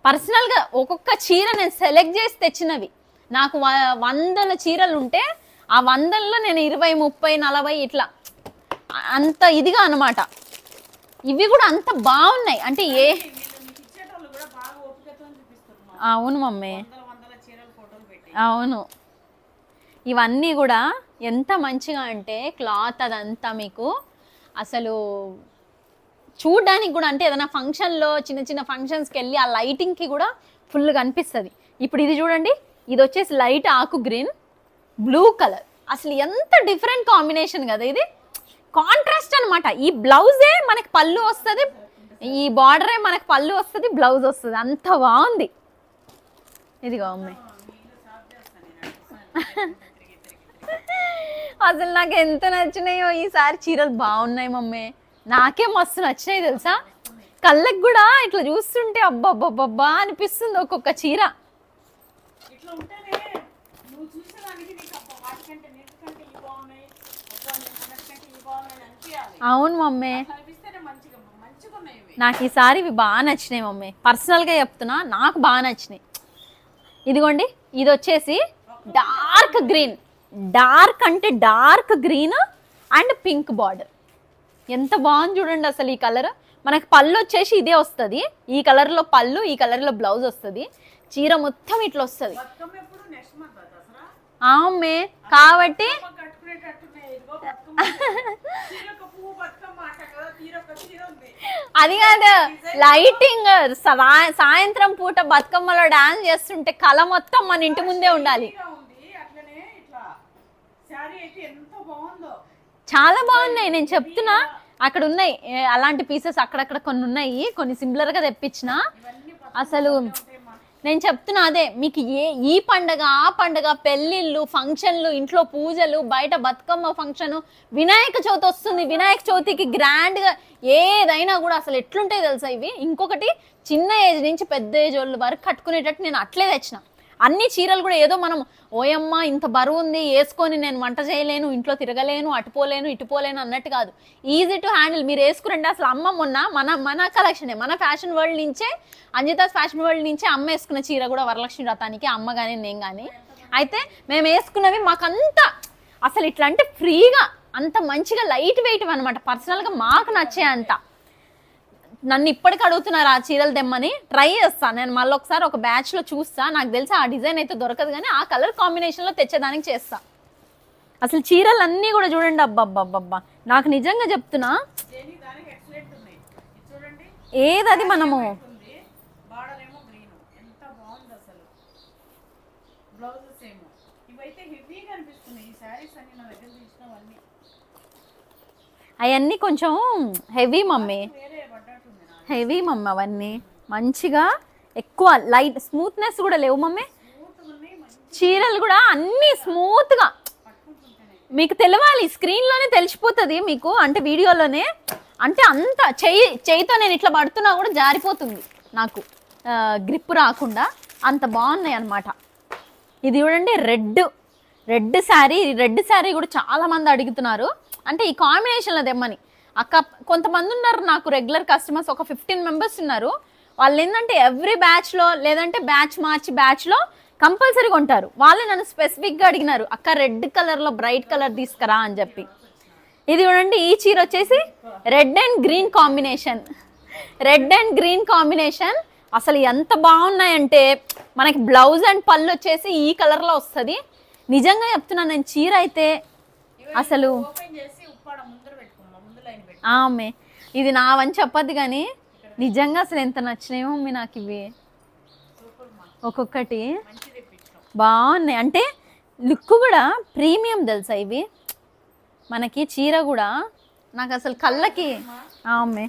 S1: పర్సనల్గా ఒక్కొక్క చీర నేను సెలెక్ట్ చేసి తెచ్చినవి నాకు వ- వందల చీరలు ఉంటే ఆ వందల్లో నేను ఇరవై ముప్పై నలభై ఇట్లా అంత ఇదిగా అనమాట ఇవి కూడా అంత బాగున్నాయి అంటే ఏ
S2: వీళ్ళు మీకు ఇచ్చేటోళ్ళు కూడా బాగా ఓపికతో చూపిస్తారు మా
S1: అవును మమ్మీ
S2: వందల వందల చీరలు ఫోటోలు పెట్టి
S1: అవును ఇవన్నీ కూడా ఎంత మంచిగా అంటే క్లాత్ అదంతా మీకు అసలు చూడడానికి కూడా అంటే ఏదైనా ఫంక్షన్లో చిన్న చిన్న ఫంక్షన్స్కి వెళ్ళి ఆ లైటింగ్కి కూడా ఫుల్ కనిపిస్తుంది ఇప్పుడు ఇది చూడండి ఇది వచ్చేసి లైట్ ఆకు గ్రీన్ బ్లూ కలర్ అసలు ఎంత డిఫరెంట్ కాంబినేషన్ కదా ఇది కాంట్రాస్ట్ అన్నమాట ఈ బ్లౌజే మనకి పళ్ళు వస్తుంది ఈ బార్డరే మనకి పళ్ళు వస్తుంది బ్లౌజ్ వస్తుంది అంత బాగుంది ఇదిగో అమ్మాయి
S2: వీళ్ళు సాఫ్ చేస్తాను నేను అటు తిరిగి తిరిగి
S1: అసలు నాకు ఎంత నచ్చినాయో ఈసారి చీరలు బాగున్నాయి మమ్మీ నాకే మస్తు నచ్చినాయి తెలుసా కళ్ళకి కూడా ఇట్లా చూస్తుంటే అబ్బబ్బబ్బబ్బా అనిపిస్తుంది ఒక్కొక్క చీర
S2: ఇట్లా ఉంటేనే నువ్వు చూసేదానికి నీకు అబ్బా వాటికంటే నీటికంటే ఇవి బాగున్నాయి అబ్బా నేను అన్నటికంటే ఇవి బాగున్నాయి అని అనిపించాలి
S1: అవును మమ్మీ
S2: అనిపిస్తేనే మంచిగా మంచిగా ఉన్నాయి ఇవి
S1: నాకు ఈసారి ఇవి బాగా నచ్చినాయి మమ్మీ పర్సనల్గా చెప్తున్నా నాకు బాగా నచ్చినాయి ఇదిగోండి ఇది వచ్చేసి డార్క్ గ్రీన్ డార్క్ అంటే dark green and pink border ఎంత బాగుంది చూడండి అసలు ఈ కలర్ మనకి పళ్ళు వచ్చేసి ఇదే వస్తుంది ఈ కలర్లో పళ్ళు ఈ కలర్లో బ్లౌజ్ వస్తుంది చీర మొత్తం ఇట్లా వస్తుంది
S2: బతుకమ్మ ఎప్పుడు నెక్స్ట్ మంత్ దసరా
S1: ఆమె కాబట్టి
S2: బతుకమ్మ కట్టుకునేటట్టున్నాయి ఇదిగో బతుకమ్మ తీరొక పువ్వు బతుకమ్మ అంట కదా తీరొక చీర ఉంది
S1: అది కాదు లైటింగ్ సా- సాయంత్రం పూట బతుకమ్మలో డాన్స్ చేస్తుంటే కళ మొత్తం మన ఇంటి ముందే ఉండాలి
S2: తీగా ఉంది అట్లనే ఇట్లా శారీ అయితే ఎంత బాగుందో
S1: చాలా బాగున్నాయి నేను చెప్తున్నా అక్కడ ఉన్నాయి ఏ, అలాంటి పీసెస్ అక్కడక్కడ కొన్ని ఉన్నాయి కొన్ని సిమిలర్ గా తెప్పించిన
S2: ఇవన్నీ
S1: అసలు
S2: ఉంటాయమ్మా
S1: నేను చెప్తున్నా అదే మీకు ఏ ఈ పండగ ఆ పండగ పెళ్ళిళ్ళు ఫంక్షన్లు ఇంట్లో పూజలు బయట బతుకమ్మ ఫంక్షన్ వినాయక చవితి వస్తుంది వినాయక చవితికి grand గా ఏదైనా కూడా అసలు ఎట్లుంటాయి తెలుసా ఇవి ఇంకొకటి చిన్న ఏజ్ నుంచి పెద్ద ఏజ్ వాళ్ళ వరకు కట్టుకునేటట్టు నేను అట్లే తెచ్చిన అన్ని చీరలు కూడా ఏదో మనం ఓయమ్మ ఇంత బరువు ఉంది వేసుకొని నేను వంట చేయలేను ఇంట్లో తిరగలేను అటుపోలేను ఇటుపోలేను అన్నట్టు కాదు ఈజీ టు హ్యాండిల్ మీరు వేసుకురండి అసలు అమ్మ మొన్న మన మన కలెక్షనే మన ఫ్యాషన్ వరల్డ్ నుంచే అంజితాస్ ఫ్యాషన్ వరల్డ్ నుంచే అమ్మ వేసుకున్న చీర కూడా వరలక్ష్మి వ్రతానికి అమ్మ కానీ నేను కానీ అయితే మేము వేసుకున్నవి మాకంతా అసలు ఇట్లా అంటే ఫ్రీగా అంత మంచిగా లైట్ వెయిట్ అనమాట పర్సనల్గా మాకు నచ్చే అంత నన్ను ఇప్పటికి అడుగుతున్నారు ఆ చీరలు తెమ్మని ట్రై చేస్తాను నేను మళ్ళీ ఒకసారి ఒక బ్యాచ్ లో చూస్తా నాకు తెలిసి ఆ డిజైన్ అయితే దొరకదు కానీ ఆ కలర్ కాంబినేషన్ లో తెచ్చేదానికి చేస్తా అసలు చీరలు అన్నీ కూడా చూడండి అబ్బబ్బబ్బబ్బా నాకు నిజంగా చెప్తున్నా
S2: దేని దానికి ఎక్సలెంట్ ఉన్నాయి ఇది చూడండి
S1: ఏదది మనము
S2: ఉంది బార్డర్ ఏమో గ్రీన్ ఎంత బాగుంది అసలు బ్లౌజెస్ ఏమో ఇవైతే హెవీగా అనిపిస్తున్నాయి ఈ శారీస్ అన్ని నా దగ్గర తీసినవన్నీ
S1: అవన్నీ కొంచెం హెవీ మమ్మీ
S2: వేరే పడ్డట్టుంది నా
S1: హెవీ మమ్మీ అవన్నీ మంచిగా ఎక్కువ లైట్ స్మూత్నెస్ కూడా లేవు మమ్మీ
S2: స్మూత్గా ఉన్నాయి మంచి
S1: చీరలు కూడా అన్నీ స్మూత్గా
S2: పట్టుకుంటుంటేనే
S1: మీకు తెలవాలి స్క్రీన్లోనే తెలిసిపోతుంది మీకు అంటే వీడియోలోనే అంటే అంత చెయ్యి చెయ్యితో నేను ఇట్లా పడుతున్నా కూడా జారిపోతుంది నాకు గ్రిప్ రాకుండా అంత బాగున్నాయి అన్నమాట ఇది చూడండి red red sari red sari కూడా చాలా మంది అడుగుతున్నారు అంటే ఈ కాంబినేషన్లో తెమ్మని అక్క కొంతమంది ఉన్నారు నాకు రెగ్యులర్ కస్టమర్స్ ఒక ఫిఫ్టీన్ మెంబర్స్ ఉన్నారు వాళ్ళు ఏంటంటే ఎవ్రీ బ్యాచ్లో లేదంటే బ్యాచ్ మార్చి బ్యాచ్లో కంపల్సరీగా ఉంటారు వాళ్ళు నన్ను స్పెసిఫిక్గా అడిగినారు అక్క రెడ్ కలర్లో బ్రైట్ కలర్ తీసుకురా అని చెప్పి ఇది చూడండి ఈ చీర వచ్చేసి red and green combination red and green combination అసలు ఎంత బాగున్నాయంటే మనకి బ్లౌజ్ అండ్ పళ్ళు వచ్చేసి ఈ కలర్లో వస్తుంది నిజంగా చెప్తున్నాను నేను చీర అయితే అసలు
S2: ఓపెన్ చేసి ఉప్పాడ ముందర పెట్టుకున్నా ముందు లైన్ పెట్టు
S1: ఆమె ఇది నావని చెప్పద్దు కానీ నిజంగా అసలు ఎంత నచ్చినాయో మమ్మీ నాకు ఇవి
S2: సూపర్ మా
S1: ఒక్కొక్కటి
S2: మంచి తెప్పించాం
S1: బాగున్నాయి అంటే లుక్ కూడా ప్రీమియం తెలుసా ఇవి మనకి చీర కూడా నాకు అసలు కళ్ళకి ఆమె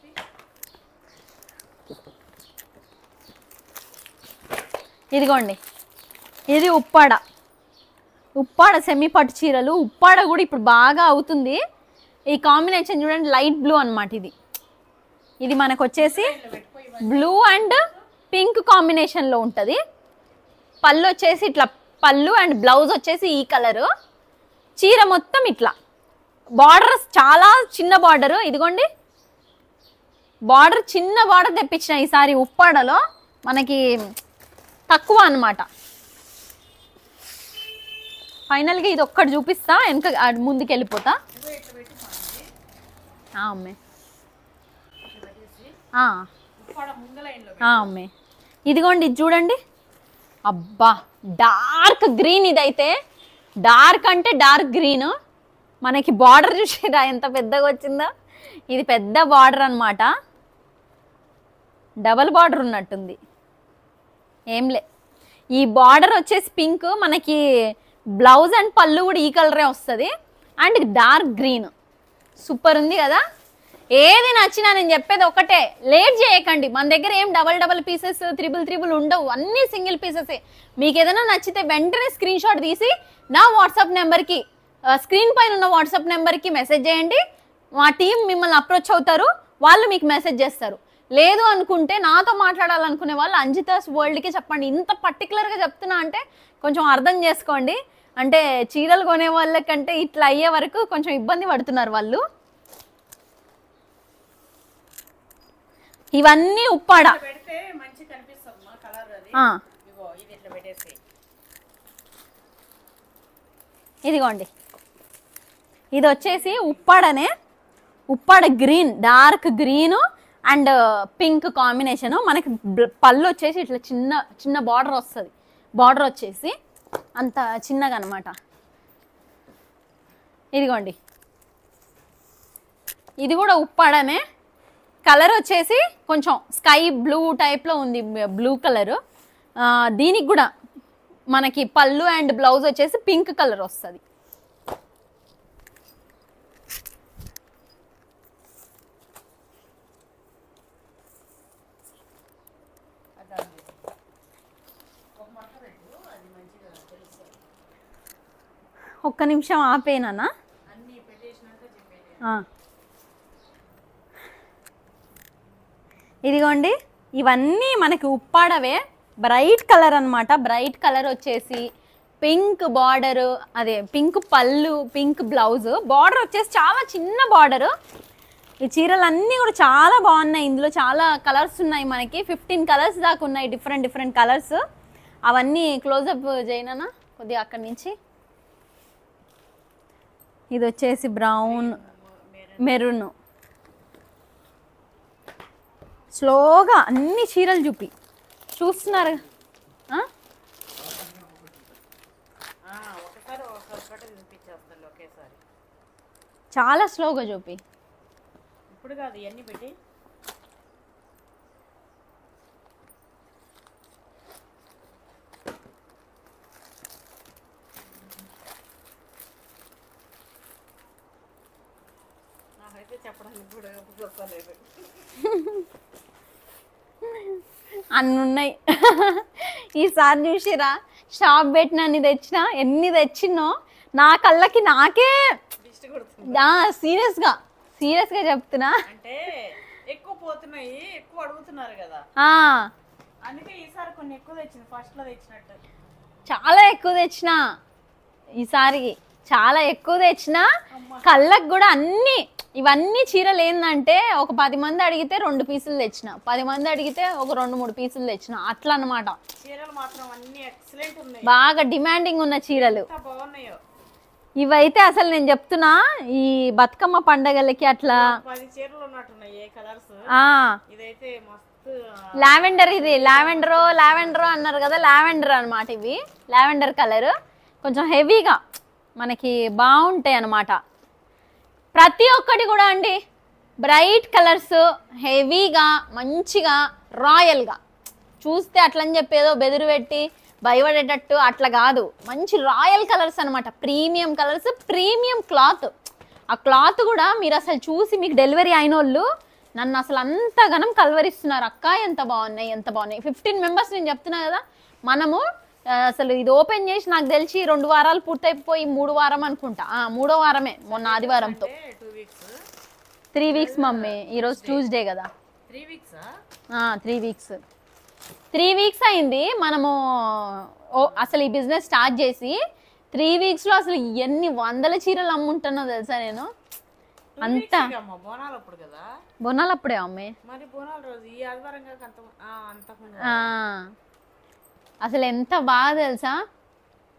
S1: ఇదిగోండి ఇది ఉప్పాడ ఉప్పాడ సెమీ పట్టు చీరలు ఉప్పాడ కూడా ఇప్పుడు బాగా అవుతుంది ఈ కాంబినేషన్ చూడండి లైట్ బ్లూ అన్నమాట ఇది ఇది మనకు వచ్చేసి బ్లూ అండ్ పింక్ కాంబినేషన్లో ఉంటుంది పళ్ళు వచ్చేసి ఇట్లా పళ్ళు అండ్ బ్లౌజ్ వచ్చేసి ఈ కలరు చీర మొత్తం ఇట్లా బార్డర్ చాలా చిన్న బార్డర్ ఇదిగోండి బార్డర్ చిన్న బార్డర్ తెప్పించిన ఈసారి ఉప్పాడలో మనకి తక్కువ అన్నమాట ఫైనల్గా ఇది ఒక్కటి చూపిస్తా వెనక ఆ ముందుకు వెళ్ళిపోతా
S2: ఇదిగో ఇట్లా పెట్టి మనకి
S1: ఆ, అమ్మే
S2: ఇట్లా పెట్టేసి
S1: ఆ,
S2: ఉప్పాడ ముంగ లైన్లో
S1: ఆ, అమ్మే ఇదిగోండి ఇది చూడండి అబ్బా డార్క్ గ్రీన్ ఇదైతే డార్క్ అంటే డార్క్ గ్రీన్ మనకి బార్డర్ చూసిరా ఎంత పెద్దగా వచ్చిందో ఇది పెద్ద బార్డర్ అన్నమాట డబల్ బార్డర్ ఉన్నట్టుంది ఏంలే ఈ బార్డర్ వచ్చేసి పింక్ మనకి బ్లౌజ్ అండ్ పళ్ళు కూడా ఈ కలరే వస్తుంది అండ్ డార్క్ గ్రీన్ సూపర్ ఉంది కదా ఏది నచ్చినా నేను చెప్పేది ఒకటే లేట్ చేయకండి మన దగ్గర ఏం double double pieces triple triple ఉండవు అన్ని సింగిల్ పీసెసే మీకు ఏదైనా నచ్చితే వెంటనే స్క్రీన్ షాట్ తీసి నా వాట్సాప్ నెంబర్కి స్క్రీన్ పైన ఉన్న వాట్సాప్ నెంబర్కి మెసేజ్ చేయండి మా టీం మిమ్మల్ని అప్రోచ్ అవుతారు వాళ్ళు మీకు మెసేజ్ చేస్తారు లేదు అనుకుంటే నాతో మాట్లాడాలనుకునే వాళ్ళు అంజితాస్ వరల్డ్కి చెప్పండి ఇంత పర్టికులర్గా చెప్తున్నా అంటే కొంచెం అర్థం చేసుకోండి అంటే చీరలు కొనే వాళ్ళకంటే ఇట్లా అయ్యే వరకు కొంచెం ఇబ్బంది పడుతున్నారు వాళ్ళు ఇవన్నీ ఉప్పాడ
S2: ఇట్లా పెడితే మంచి కనిపిస్తుంది మా కలర్ అది
S1: ఆ,
S2: ఇగో ఇది ఇట్లా పెట్టేసి
S1: ఇదిగోండి ఇది వచ్చేసి ఉప్పాడనే Uppada green dark green and pink combination మనకి బ్ల- పళ్ళు వచ్చేసి ఇట్లా చిన్న చిన్న బార్డర్ వస్తుంది బార్డర్ వచ్చేసి అంత చిన్నగా అనమాట ఇదిగోండి ఇది కూడా ఉప్పాడనే కలర్ వచ్చేసి కొంచెం స్కై బ్లూ టైప్లో ఉంది బ్లూ కలర్ దీనికి కూడా మనకి పళ్ళు అండ్ బ్లౌజ్ వచ్చేసి పింక్ కలర్ వస్తుంది
S2: అది దాని మీద. ఒక మట్ట పెట్టు అది మంచిగా తెలుస్తుంది
S1: ఒక్క నిమిషం ఆపేనా
S2: అన్నీ పెట్టేసినాక చెప్పేది
S1: ఇదిగోండి ఇవన్నీ మనకి ఉప్పాడవే బ్రైట్ కలర్ అన్నమాట బ్రైట్ కలర్ వచ్చేసి పింక్ బార్డర్ అదే పింక్ పళ్ళు పింక్ బ్లౌజ్ బార్డర్ వచ్చేసి చాలా చిన్న బార్డర్ ఈ చీరలు అన్నీ కూడా చాలా బాగున్నాయి ఇందులో చాలా కలర్స్ ఉన్నాయి మనకి ఫిఫ్టీన్ కలర్స్ దాకా ఉన్నాయి డిఫరెంట్ డిఫరెంట్ కలర్స్ అవన్నీ క్లోజప్ చేయనా కొద్దిగా అక్కడి నుంచి ఇది వచ్చేసి బ్రౌన్ మెరూన్ స్లోగా అన్ని చీరలు చూపి చూస్తున్నారు ఆ?
S2: ఆ, ఒకసారి ఒక్కొక్కటి చూపించేస్తాను ఒకేసారి
S1: చాలా స్లోగా చూపి
S2: ఇప్పుడు కాదు ఇవన్నీ పెట్టి నాకైతే చెప్పడానికి కూడా గుర్తలేదు
S1: అన్ని ఉన్నాయి ఈసారి చూసిరా షాప్ పెట్టినన్ని తెచ్చినా ఎన్ని తెచ్చినో నా కళ్ళకి నాకే
S2: దిష్టి కొడుతుంది
S1: సీరియస్గా సీరియస్గా చెప్తున్నా
S2: అంటే ఎక్కువ పోతున్నాయి ఎక్కువ అడుగుతున్నారు కదా
S1: ఆ,
S2: అందుకే ఈసారి కొన్ని ఎక్కువ తెచ్చింది ఫస్ట్ లో తెచ్చినట్టు
S1: చాలా ఎక్కువ తెచ్చిన ఈసారి చాలా ఎక్కువ తెచ్చిన కళ్ళకు కూడా అన్ని ఇవన్నీ చీరలు ఏంటంటే ఒక పది మంది అడిగితే రెండు పీసులు తెచ్చిన పది మంది అడిగితే ఒక రెండు మూడు పీసులు తెచ్చిన అట్లా అన్నమాట
S2: చీరలు మాత్రం అన్ని ఎక్సలెంట్ ఉన్నాయి
S1: బాగా డిమాండింగ్ ఉన్న చీరలు
S2: ఎంత బాగున్నాయో
S1: ఇవైతే అసలు నేను చెప్తున్నా ఈ బతుకమ్మ పండగలకి అట్లా
S2: పది చీరలు ఉన్నట్టున్నాయి ఏ కలర్స్
S1: ఆ
S2: ఇదైతే మస్తు
S1: లావెండర్ ఇది లావెండర్ లావెండర్ అన్నారు కదా లావెండర్ అన్నమాట ఇవి లావెండర్ కలర్ కొంచెం హెవీగా మనకి బాగుంటాయి అన్నమాట ప్రతి ఒక్కటి కూడా అండి బ్రైట్ కలర్స్ హెవీగా మంచిగా రాయల్గా చూస్తే అట్లని చెప్పి ఏదో బెదిరి పెట్టి భయపడేటట్టు అట్లా కాదు మంచి రాయల్ కలర్స్ అన్నమాట ప్రీమియం కలర్స్ ప్రీమియం క్లాత్ ఆ క్లాత్ కూడా మీరు అసలు చూసి మీకు డెలివరీ అయిన వాళ్ళు నన్ను అసలు అంతగానం కలవరిస్తున్నారు అక్క ఎంత బాగున్నాయి ఎంత బాగున్నాయి ఫిఫ్టీన్ మెంబర్స్ నేను చెప్తున్నా కదా మనము ఆ, అసలు ఇది ఓపెన్ చేసి నాకు తెలిసి రెండు వారాలు పూర్తయిపోయి మూడు వారం అనుకుంటా ఆ, మూడో వారమే మొన్న ఆదివారంతో
S2: two weeks
S1: three weeks mummy ఈరోజు ట్యూస్డే కదా
S2: త్రీ వీక్సా
S1: త్రీ వీక్స్ త్రీ వీక్స్ అయింది మనము ఓ అసలు ఈ బిజినెస్ స్టార్ట్ చేసి త్రీ వీక్స్లో అసలు ఎన్ని వందల చీరలు అమ్ముంటున్నా తెలుసా నేను అంతా
S2: అమ్మ బోనాలు అప్పుడు కదా
S1: బొన్నాలు అప్పుడే అమ్మే
S2: మరి బోనాల రోజు ఈ ఆదివారం కాక అంత ఆ, అంతకుముందు
S1: ఆ, అసలు ఎంత బాగా తెలుసా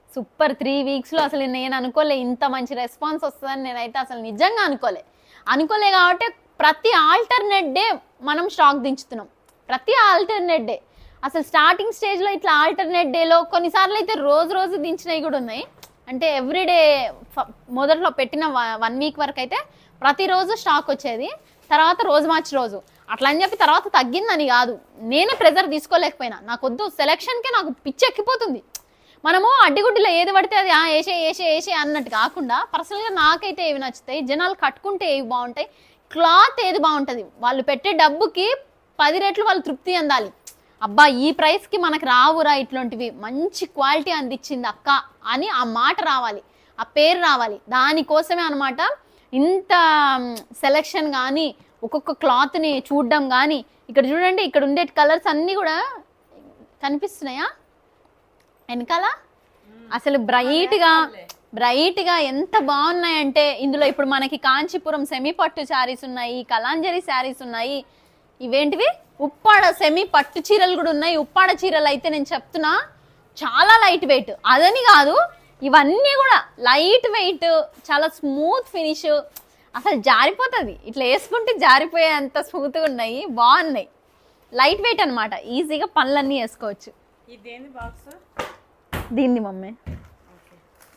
S1: సూపర్ త్రీ వీక్స్లో అసలు నేను అనుకోలే ఇంత మంచి రెస్పాన్స్ వస్తుందని నేనైతే అసలు నిజంగా అనుకోలే అనుకోలే కాబట్టి ప్రతి ఆల్టర్నేట్ డే మనం స్టాక్ దించుతున్నాం ప్రతి ఆల్టర్నేట్ డే అసలు స్టార్టింగ్ స్టేజ్లో ఇట్లా ఆల్టర్నేట్ డేలో కొన్నిసార్లు అయితే రోజు రోజు దించినవి కూడా ఉన్నాయి అంటే ఎవ్రీడే మొదట్లో పెట్టిన వన్ వీక్ వరకు అయితే ప్రతిరోజు స్టాక్ వచ్చేది తర్వాత రోజు మార్చి రోజు అట్లా అని చెప్పి తర్వాత తగ్గిందని కాదు నేనే ప్రెజర్ తీసుకోలేకపోయినా నాకు వద్దు సెలక్షన్కే నాకు పిచ్చి ఎక్కిపోతుంది మనము అడ్డిగుడ్డిలో ఏది పడితే అది ఆ, వేసే వేసే వేసే అన్నట్టు కాకుండా పర్సనల్గా నాకైతే ఏవి నచ్చుతాయి జనాలు కట్టుకుంటే ఏవి బాగుంటాయి క్లాత్ ఏది బాగుంటుంది వాళ్ళు పెట్టే డబ్బుకి పది రెట్లు వాళ్ళు తృప్తి అందాలి అబ్బా ఈ ప్రైస్కి మనకు రావురా ఇట్లాంటివి మంచి క్వాలిటీ అందించింది అక్క అని ఆ మాట రావాలి ఆ పేరు రావాలి దానికోసమే అనమాట ఇంత సెలెక్షన్ కానీ ఒక్కొక్క క్లాత్ని చూడడం కానీ ఇక్కడ చూడండి ఇక్కడ ఉండే కలర్స్ అన్నీ కూడా కనిపిస్తున్నాయా వెనకాల అసలు బ్రైట్గా బ్రైట్గా ఎంత బాగున్నాయంటే ఇందులో ఇప్పుడు మనకి కాంచీపురం సెమీ పట్టు శారీస్ ఉన్నాయి కలాంజరి శారీస్ ఉన్నాయి ఇవేంటివి ఉప్పాడ సెమీ పట్టు చీరలు కూడా ఉన్నాయి ఉప్పాడ చీరలు అయితే నేను చెప్తున్నా చాలా లైట్ వెయిట్ అదని కాదు ఇవన్నీ కూడా లైట్ వెయిట్ చాలా స్మూత్ ఫినిష్ అసలు జారిపోతుంది ఇట్లా వేసుకుంటే జారిపోయేంత స్మూత్గా ఉన్నాయి బాగున్నాయి లైట్ వెయిట్ అన్నమాట ఈజీగా పనులన్నీ వేసుకోవచ్చు
S2: ఇదేంది బాక్స్
S1: దీన్ని మమ్మీ
S2: ఓకే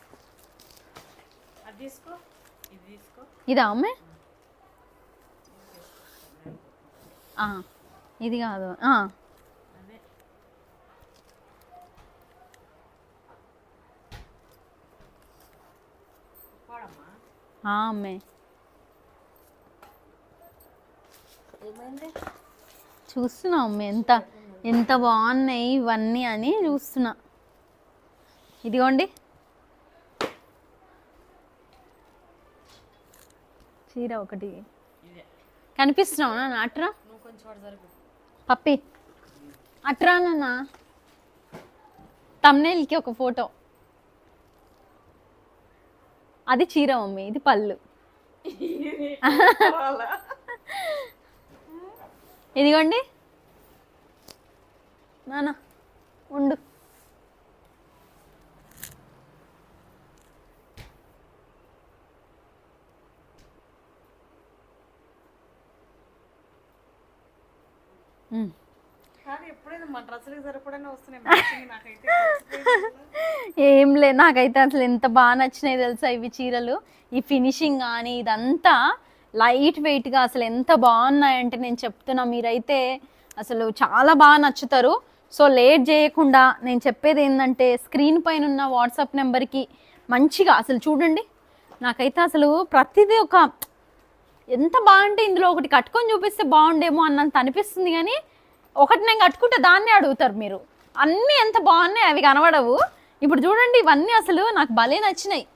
S2: అది తీసుకో ఇది తీసుకో
S1: ఇదా అమ్మే ఆ, ఇది కాదు ఆ,
S2: అదే పోడమ్మా
S1: ఆ, అమ్మే
S2: ఏమైంది
S1: చూస్తున్నా అమ్మే ఎంత ఎంత బాగున్నాయి ఇవన్నీ అని చూస్తున్నా ఇదిగోండి చీర ఒకటి
S2: ఇదే
S1: కనిపిస్తున్నావు నాన్న అట్రా
S2: నువ్వు కొంచెం వాడు జరుగు
S1: పప్పి అట్రా నాన్న తమ్నేల్కి ఒక ఫోటో అది చీర మమ్మీ ఇది పళ్ళు ఇదిగోండి నాన్న ఉండు ఉమ్.
S2: కానీ ఎప్పుడైనా మన డ్రెస్సులకి సరిపడనే వస్తున్నాయి మ్యాచింగ్ నాకైతే తెలిసిపోయింది.
S1: ఏం లే నాకైతే అసలు ఎంత బాగా నచ్చినాయి తెలుసా ఇవి చీరలు ఈ ఫినిషింగ్ కానీ ఇదంతా లైట్ వెయిట్గా అసలు ఎంత బాగున్నాయంటే నేను చెప్తున్నా మీరైతే అసలు చాలా బాగా నచ్చుతారు సో లేట్ చేయకుండా నేను చెప్పేది ఏంటంటే స్క్రీన్ పైన ఉన్న వాట్సాప్ నెంబర్కి మంచిగా అసలు చూడండి నాకైతే అసలు ప్రతిదీ ఒక ఎంత బాగుంటే ఇందులో ఒకటి కట్టుకొని చూపిస్తే బాగుండేమో అన్నంత అనిపిస్తుంది కానీ ఒకటి నేను కట్టుకుంటే దాన్నే అడుగుతారు మీరు అన్నీ ఎంత బాగున్నాయి అవి కనబడవు ఇప్పుడు చూడండి ఇవన్నీ అసలు నాకు భలే నచ్చినాయి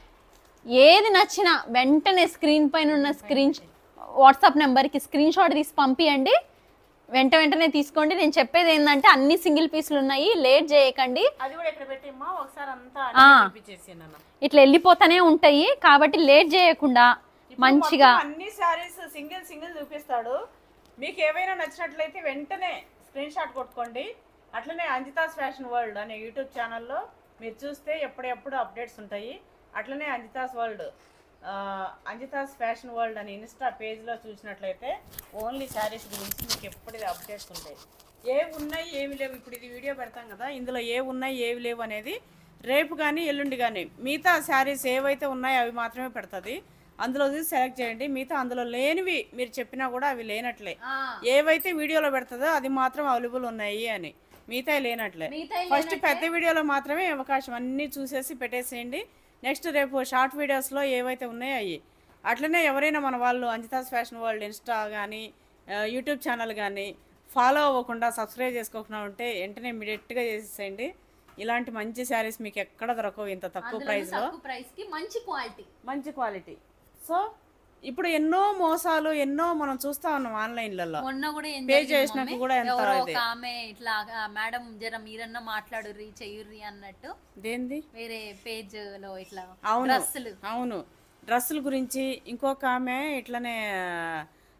S1: ఏది నచ్చినా వెంటనే స్క్రీన్ పైన ఉన్న స్క్రీన్ వాట్సాప్ నెంబర్కి స్క్రీన్ షాట్ తీసి పంపియండి వెంట వెంటనే తీసుకోండి నేను చెప్పేది ఏంటంటే అన్ని సింగిల్ పీసులు ఉన్నాయి లేట్ చేయకండి
S2: అది కూడా ఇక్కడ పెట్టిమ్మా ఒకసారి అంతా
S1: ఆ.
S2: చూపించేసి నాన్న
S1: ఇట్లా వెళ్ళిపోతానే ఉంటాయి కాబట్టి లేట్ చేయకుండా
S2: ఇప్పుడు
S1: మంచిగా
S2: మొత్తం అన్ని శారీస్ సింగిల్ సింగిల్ చూపిస్తాడు మీకు ఏవైనా నచ్చినట్లయితే వెంటనే స్క్రీన్ షాట్ కొట్టుకోండి అట్లనే అంజితాస్ ఫ్యాషన్ వరల్డ్ అనే యూట్యూబ్ ఛానల్లో మీరు చూస్తే ఎప్పుడెప్పుడు అప్డేట్స్ ఉంటాయి అట్లనే అంజితాస్ వరల్డ్ ఆ, అంజితాస్ ఫ్యాషన్ వరల్డ్ అనే ఇన్స్టా పేజ్లో చూసినట్లయితే ఓన్లీ శారీస్ గురించి మీకు ఎప్పటిది అప్డేట్స్ ఉంటాయి ఏవి ఉన్నాయి ఏవి లేవు ఇప్పుడు ఇది వీడియో పెడతాం కదా ఇందులో ఏవి ఉన్నాయి ఏవి లేవు అనేది రేపు కానీ ఎల్లుండి కానీ మిగతా శారీస్ ఏవైతే ఉన్నాయో అవి మాత్రమే పెడుతుంది అందులో చూసి సెలెక్ట్ చేయండి మిగతా అందులో లేనివి మీరు చెప్పినా కూడా అవి లేనట్లే ఏవైతే వీడియోలో పెడుతుందో అది మాత్రం అవైలబుల్ ఉన్నాయి అని మిగతా లేనట్లే
S1: మిగతాయి
S2: ఫస్ట్ పెద్ద వీడియోలో మాత్రమే అవకాశం అన్నీ చూసేసి పెట్టేసేయండి నెక్స్ట్ రేపు షార్ట్ వీడియోస్లో ఏవైతే ఉన్నాయో అవి అట్లనే ఎవరైనా మన వాళ్ళు అంజితాస్ ఫ్యాషన్ వరల్డ్ ఇన్స్టా కానీ యూట్యూబ్ ఛానల్ కానీ ఫాలో అవ్వకుండా సబ్స్క్రైబ్ చేసుకోకుండా ఉంటే వెంటనే ఇమీడియట్గా చేసేసేయండి ఇలాంటి మంచి శారీస్ మీకు ఎక్కడ దొరకవు ఇంత తక్కువ ప్రైస్లో
S1: ప్రైస్ కి మంచి క్వాలిటీ
S2: మంచి క్వాలిటీ సో ఇప్పుడు ఎన్నో మోసాలు ఎన్నో మనం చూస్తా ఉన్నాం ఆన్లైన్లలో
S1: మొన్న కూడా ఏం
S2: పే
S1: జరిగింది
S2: చేసినాక
S1: మమ్మీ?
S2: కూడా ఎంత
S1: ఎవరో
S2: ఇది?
S1: ఒక ఆమె ఇట్లా "ఆ, మేడం జర మీరన్నా మాట్లాడుర్రి చెయ్యుర్రి అన్నట్టు
S2: దేంది
S1: వేరే పేజ్ లో ఇట్లా
S2: అవును
S1: డ్రెస్సులు
S2: అవును డ్రెస్సుల గురించి ఇంకొక ఆమె ఇట్లనే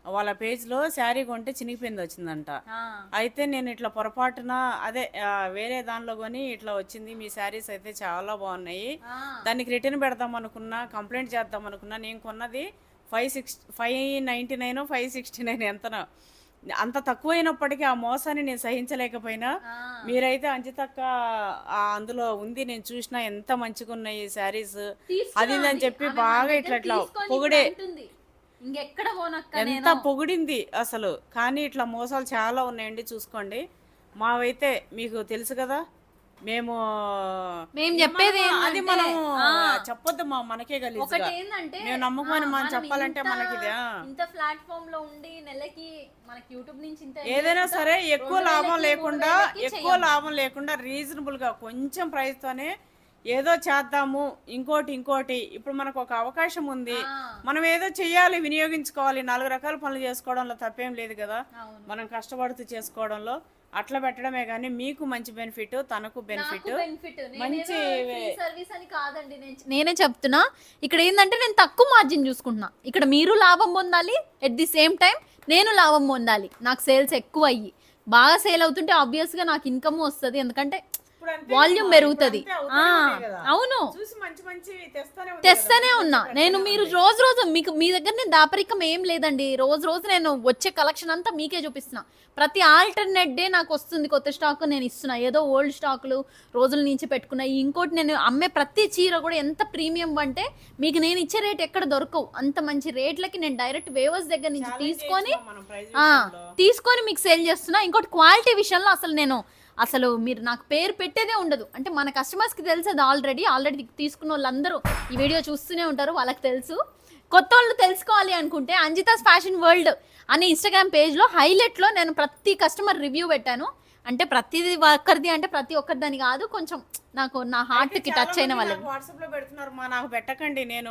S2: వాళ్ళ పేజ్లో శారీ కొంటే చినిగిపోయింది వచ్చిందంట
S1: ఆ,
S2: అయితే నేను ఇట్లా పొరపాటున అదే ఆ, వేరే దానిలో కొని ఇట్లా వచ్చింది మీ శారీస్ అయితే చాలా బాగున్నాయి
S1: ఆ.
S2: దానికి రిటర్న్ పెడదాం అనుకున్నా కంప్లైంట్ చేద్దాం అనుకున్నా నేను కొన్నది five six five ninety nine five sixty nine ఎంతనో అంత తక్కువైనప్పటికీ ఆ మోసాన్ని నేను సహించలేకపోయినా
S1: ఆ.
S2: మీరైతే అంజితక్క ఆ అందులో ఉంది నేను చూసిన ఎంత మంచిగా ఉన్నాయి శారీస్
S1: తీసుకురా
S2: అది ఇది అని
S1: అది.
S2: చెప్పి
S1: ఆమె
S2: బాగా
S1: మన
S2: ఇట్లా
S1: దగ్గర
S2: ఇట్లా
S1: తీసుకొని
S2: పొగిడే
S1: ఇప్పుడు అంటుంది. ఇంకెక్కడ పోనక్క
S2: ఎంత
S1: నేను
S2: పొగిడింది అసలు కానీ ఇట్లా మోసాలు చాలా ఉన్నాయండి చూసుకోండి మావైతే మీకు తెలుసు కదా మేము
S1: మేము చెప్పేది
S2: మనము- అది
S1: ఏంటంటే,
S2: మనం
S1: ఆ.
S2: చెప్పొద్దు మా మనకే
S1: ఒకటి
S2: గలీజ్గా
S1: ఏంటంటే
S2: మేము నమ్మకమని
S1: ఆ,
S2: మనం
S1: మనం
S2: చెప్పాలంటే
S1: ఇంత-
S2: మనకి ఇది, ఆ.
S1: ఇంత ప్లాట్ఫామ్ లో ఉండి నెలకి మనకి యూట్యూబ్ నుంచి ఇంత
S2: ఏదైనా
S1: ఎంత-
S2: సరే ఎక్కువ
S1: రెండు
S2: లాభం
S1: వేలకి,
S2: లేకుండా
S1: మూడు వేలకి
S2: ఎక్కువ
S1: చెయ్యము.
S2: లాభం లేకుండా రీజనబుల్ గా కొంచెం ప్రైస్ తోనే ఏదో చేద్దాము ఇంకోటి ఇంకోటి ఇప్పుడు మనకు ఒక అవకాశం ఉంది
S1: ఆ,
S2: మనం ఏదో చెయ్యాలి వినియోగించుకోవాలి నాలుగు రకాల పనులు చేసుకోవడంలో తప్పేం లేదు కదా
S1: అవును.
S2: మనం కష్టపడుతూ చేసుకోవడంలో అట్లా పెట్టడమే కానీ మీకు మంచి బెనిఫిట్ తనకు బెనిఫిట్
S1: నాకు బెనిఫిట్
S2: మంచి
S1: సర్వీస్ అని కాదండి నేను నేనే చెప్తున్నా ఇక్కడ ఏంటంటే నేను తక్కువ మార్జిన్ చూసుకుంటున్నా ఇక్కడ మీరు లాభం పొందాలి ఎట్ ది సేమ్ టైం నేను లాభం పొందాలి నాకు సేల్స్ ఎక్కువ అయ్యి బాగా సేల్ అవుతుంటే ఆబ్వియస్ గా నాకు ఇన్కమ్ వస్తుంది ఎందుకంటే
S2: ఇప్పుడు అంతే
S1: వాల్యూమ్
S2: కదా,
S1: పెరుగుతుంది
S2: ఇప్పుడు అంతే
S1: ఆ,
S2: అవుతూనే ఉంటాయి కదా.
S1: అవును
S2: చూసి మంచి మంచి తెస్తానే ఉంటాయి
S1: తెస్తూనే
S2: కదా,
S1: ఉన్నా
S2: మంచి
S1: నేను
S2: పెడతానే
S1: మీరు
S2: ఉంటాయి.
S1: రోజు రోజు మీకు మీ దగ్గర నేను దాపరికం ఏం లేదండి రోజు రోజు నేను వచ్చే కలెక్షన్ అంతా మీకే చూపిస్తున్నా ప్రతి ఆల్టర్నేట్ డే నాకు వస్తుంది కొత్త స్టాక్ నేను ఇస్తున్నా ఏదో ఓల్డ్ స్టాకులు రోజుల నుంచి పెట్టుకున్నా ఇంకోటి నేను అమ్మే ప్రతి చీర కూడా ఎంత ప్రీమియం అంటే మీకు నేను ఇచ్చే రేట్ ఎక్కడ దొరకవు అంత మంచి రేట్లకి నేను డైరెక్ట్ వేవర్స్ దగ్గర నుంచి
S2: Challenge
S1: తీసుకొని
S2: చేస్తున్నాం మనం price
S1: ఆ,
S2: విషయంలో.
S1: తీసుకొని మీకు సేల్ చేస్తున్నా ఇంకోటి క్వాలిటీ విషయంలో అసలు నేను అసలు మీరు నాకు పేరు పెట్టేదే ఉండదు అంటే మన కస్టమర్స్కి తెలుసు అది ఆల్రెడీ ఆల్రెడీ తీసుకున్న వాళ్ళందరూ ఈ వీడియో చూస్తూనే ఉంటారు వాళ్ళకి తెలుసు కొత్త వాళ్ళు తెలుసుకోవాలి అనుకుంటే అంజితాస్ ఫ్యాషన్ వరల్డ్ అనే ఇన్స్టాగ్రామ్ పేజ్లో హైలైట్లో నేను ప్రతి కస్టమర్ రివ్యూ పెట్టాను అంటే ప్రతిది ఒక్కరిది అంటే ప్రతి ఒక్కరిదని కాదు కొంచెం నాకు నా హార్ట్కి
S2: అయితే
S1: టచ్
S2: చాలా
S1: అయిన
S2: మంది
S1: వాళ్ళని
S2: నాకు వాట్సాప్ లో పెడుతున్నారు మా నాకు పెట్టకండి నేను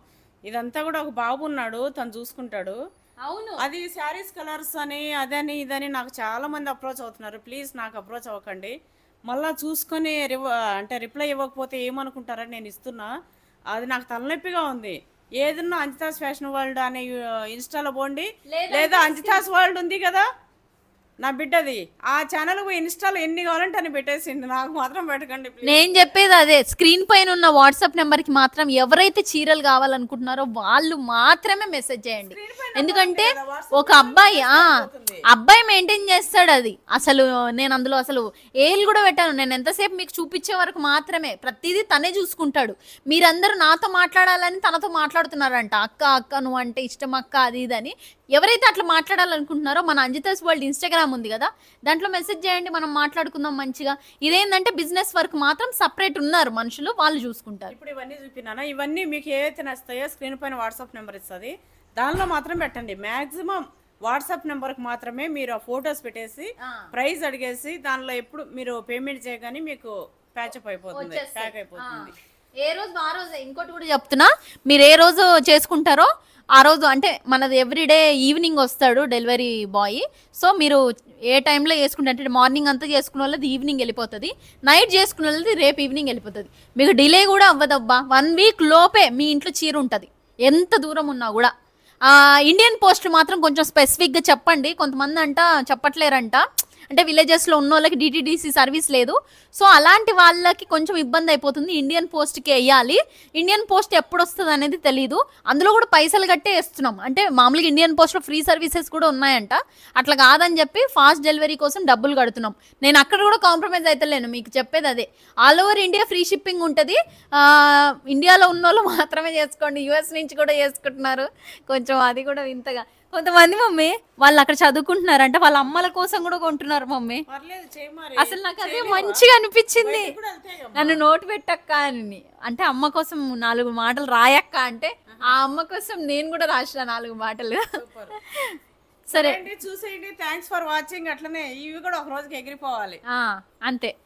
S2: ఇదంతా కూడా ఒక బాబు ఉన్నాడు తను చూసుకుంటాడు
S1: అవును
S2: అది శారీస్ కలర్స్ అని అదని ఇదని నాకు చాలా మంది అప్రోచ్ అవుతున్నారు ప్లీజ్ నాకు అప్రోచ్ అవ్వకండి మళ్ళా చూసుకొని రివ అంటే రిప్లై ఇవ్వకపోతే ఏమనుకుంటారని నేను ఇస్తున్నా అది నాకు తలనొప్పిగా ఉంది ఏదన్నా అంజితాస్ ఫ్యాషన్ వరల్డ్ అనే ఇన్స్టాలో పోండి
S1: లేదంటే
S2: లేదా అంజితాస్ వరల్డ్ ఉంది కదా నా బిడ్డది ఆ ఛానల్ ఇన్స్టాలో ఎన్ని కావాలంటే అని పెట్టేసింది నాకు మాత్రం పెట్టకండి ప్లీజ్
S1: నేను చెప్పేది అదే స్క్రీన్ పైన ఉన్న వాట్సాప్ నెంబర్ కి మాత్రం ఎవరైతే చీరలు కావాలనుకుంటున్నారో వాళ్ళు మాత్రమే మెసేజ్ చేయండి ఎందుకంటే ఒక అబ్బాయి ఆ అబ్బాయి మెయింటైన్ చేస్తాడు అది అసలు నేను అందులో అసలు ఏలు కూడా పెట్టాను నేను ఎంతసేపు మీకు చూపించే వరకు మాత్రమే ప్రతిదీ తనే చూసుకుంటాడు మీరందరూ నాతో మాట్లాడాలని తనతో మాట్లాడుతున్నారంట అక్క అక్క నువ్వు అంటే ఇష్టం అక్క అది ఇది అని ఎవరైతే అట్లా మాట్లాడాలనుకుంటున్నారో మన అంజితాస్ వరల్డ్ ఇన్స్టాగ్రామ్ ఉంది కదా దాంట్లో మెసేజ్ చేయండి మనం మాట్లాడుకుందాం మంచిగా ఇదేంటంటే బిజినెస్ వర్క్ మాత్రం సపరేట్ ఉన్నారు మనుషులు వాళ్ళు చూసుకుంటారు
S2: ఇప్పుడు ఇవన్నీ చూపినానా ఇవన్నీ మీకు ఏవైతే నచ్చుతాయో స్క్రీన్ పైన వాట్సాప్ నెంబర్ ఇస్తుంది దానిలో మాత్రం పెట్టండి మాక్సిమం వాట్సాప్ నెంబర్కి మాత్రమే మీరు ఆ ఫొటోస్ పెట్టేసి
S1: ఆ.
S2: ప్రైస్ అడిగేసి దానిలో ఎప్పుడు మీరు పేమెంట్ చేయగానే మీకు ప్యాచప్ అయిపోతుంది
S1: వచ్చేస్తాయి.
S2: ప్యాక్ అయిపోతుంది
S1: ఆ. ఏ రోజు ఆ రోజు ఇంకోటి కూడా చెప్తున్నా మీరు ఏ రోజు చేసుకుంటారో ఆ రోజు అంటే మనది ఎవ్రీడే ఈవినింగ్ వస్తాడు డెలివరీ బాయ్ సో మీరు ఏ టైంలో చేసుకుంటే అంటే మార్నింగ్ అంతా చేసుకున్న వాళ్ళది ఈవినింగ్ వెళ్ళిపోతుంది నైట్ చేసుకున్న వాళ్ళది రేపు ఈవినింగ్ వెళ్ళిపోతుంది మీకు డిలే కూడా అవ్వదబ్బా వన్ వీక్ లోపే మీ ఇంట్లో చీర ఉంటుంది ఎంత దూరం ఉన్నా కూడా ఆ, ఇండియన్ పోస్ట్ మాత్రం కొంచెం స్పెసిఫిక్గా చెప్పండి కొంతమంది అంట చెప్పట్లేరంట అంటే విలేజెస్లో ఉన్న వాళ్ళకి డిటీడీసీ సర్వీస్ లేదు సో అలాంటి వాళ్ళకి కొంచెం ఇబ్బంది అయిపోతుంది ఇండియన్ పోస్ట్కి వేయాలి ఇండియన్ పోస్ట్ ఎప్పుడు వస్తుంది అనేది తెలియదు అందులో కూడా పైసలు కట్టే వేస్తున్నాం అంటే మామూలుగా ఇండియన్ పోస్ట్లో ఫ్రీ సర్వీసెస్ కూడా ఉన్నాయంట అట్లా కాదని చెప్పి ఫాస్ట్ డెలివరీ కోసం డబ్బులు కడుతున్నాం నేను అక్కడ కూడా కాంప్రమైజ్ అవుతలేను మీకు చెప్పేది అదే all over India free shipping ఉంటుంది ఇండియాలో ఉన్న వాళ్ళు మాత్రమే చేసుకోండి యూఎస్ నుంచి కూడా చేసుకుంటున్నారు కొంచెం అది కూడా వింతగా కొంతమంది మమ్మీ వాళ్ళు అక్కడ చదువుకుంటున్నారంట వాళ్ళ అమ్మల కోసం కూడా కొంటున్నారు మమ్మీ
S2: పర్లేదు చేయి మరి
S1: అసలు నాకు అదే మంచిగా అనిపించింది
S2: బయటికి కూడా వెళ్తాయి కదా.
S1: నన్ను నోటు పెట్టక్క అని అంటే అమ్మ కోసం నాలుగు మాటలు రాయక్క అంటే ఆ అమ్మ కోసం నేను కూడా రాసిన నాలుగు మాటలు
S2: సూపర్
S1: సరే
S2: చూసేయండి థ్యాంక్స్ ఫర్ వాచింగ్ అట్లనే ఇవి కూడా ఒక రోజుకి ఎగిరిపోవాలి
S1: ఆ, అంతే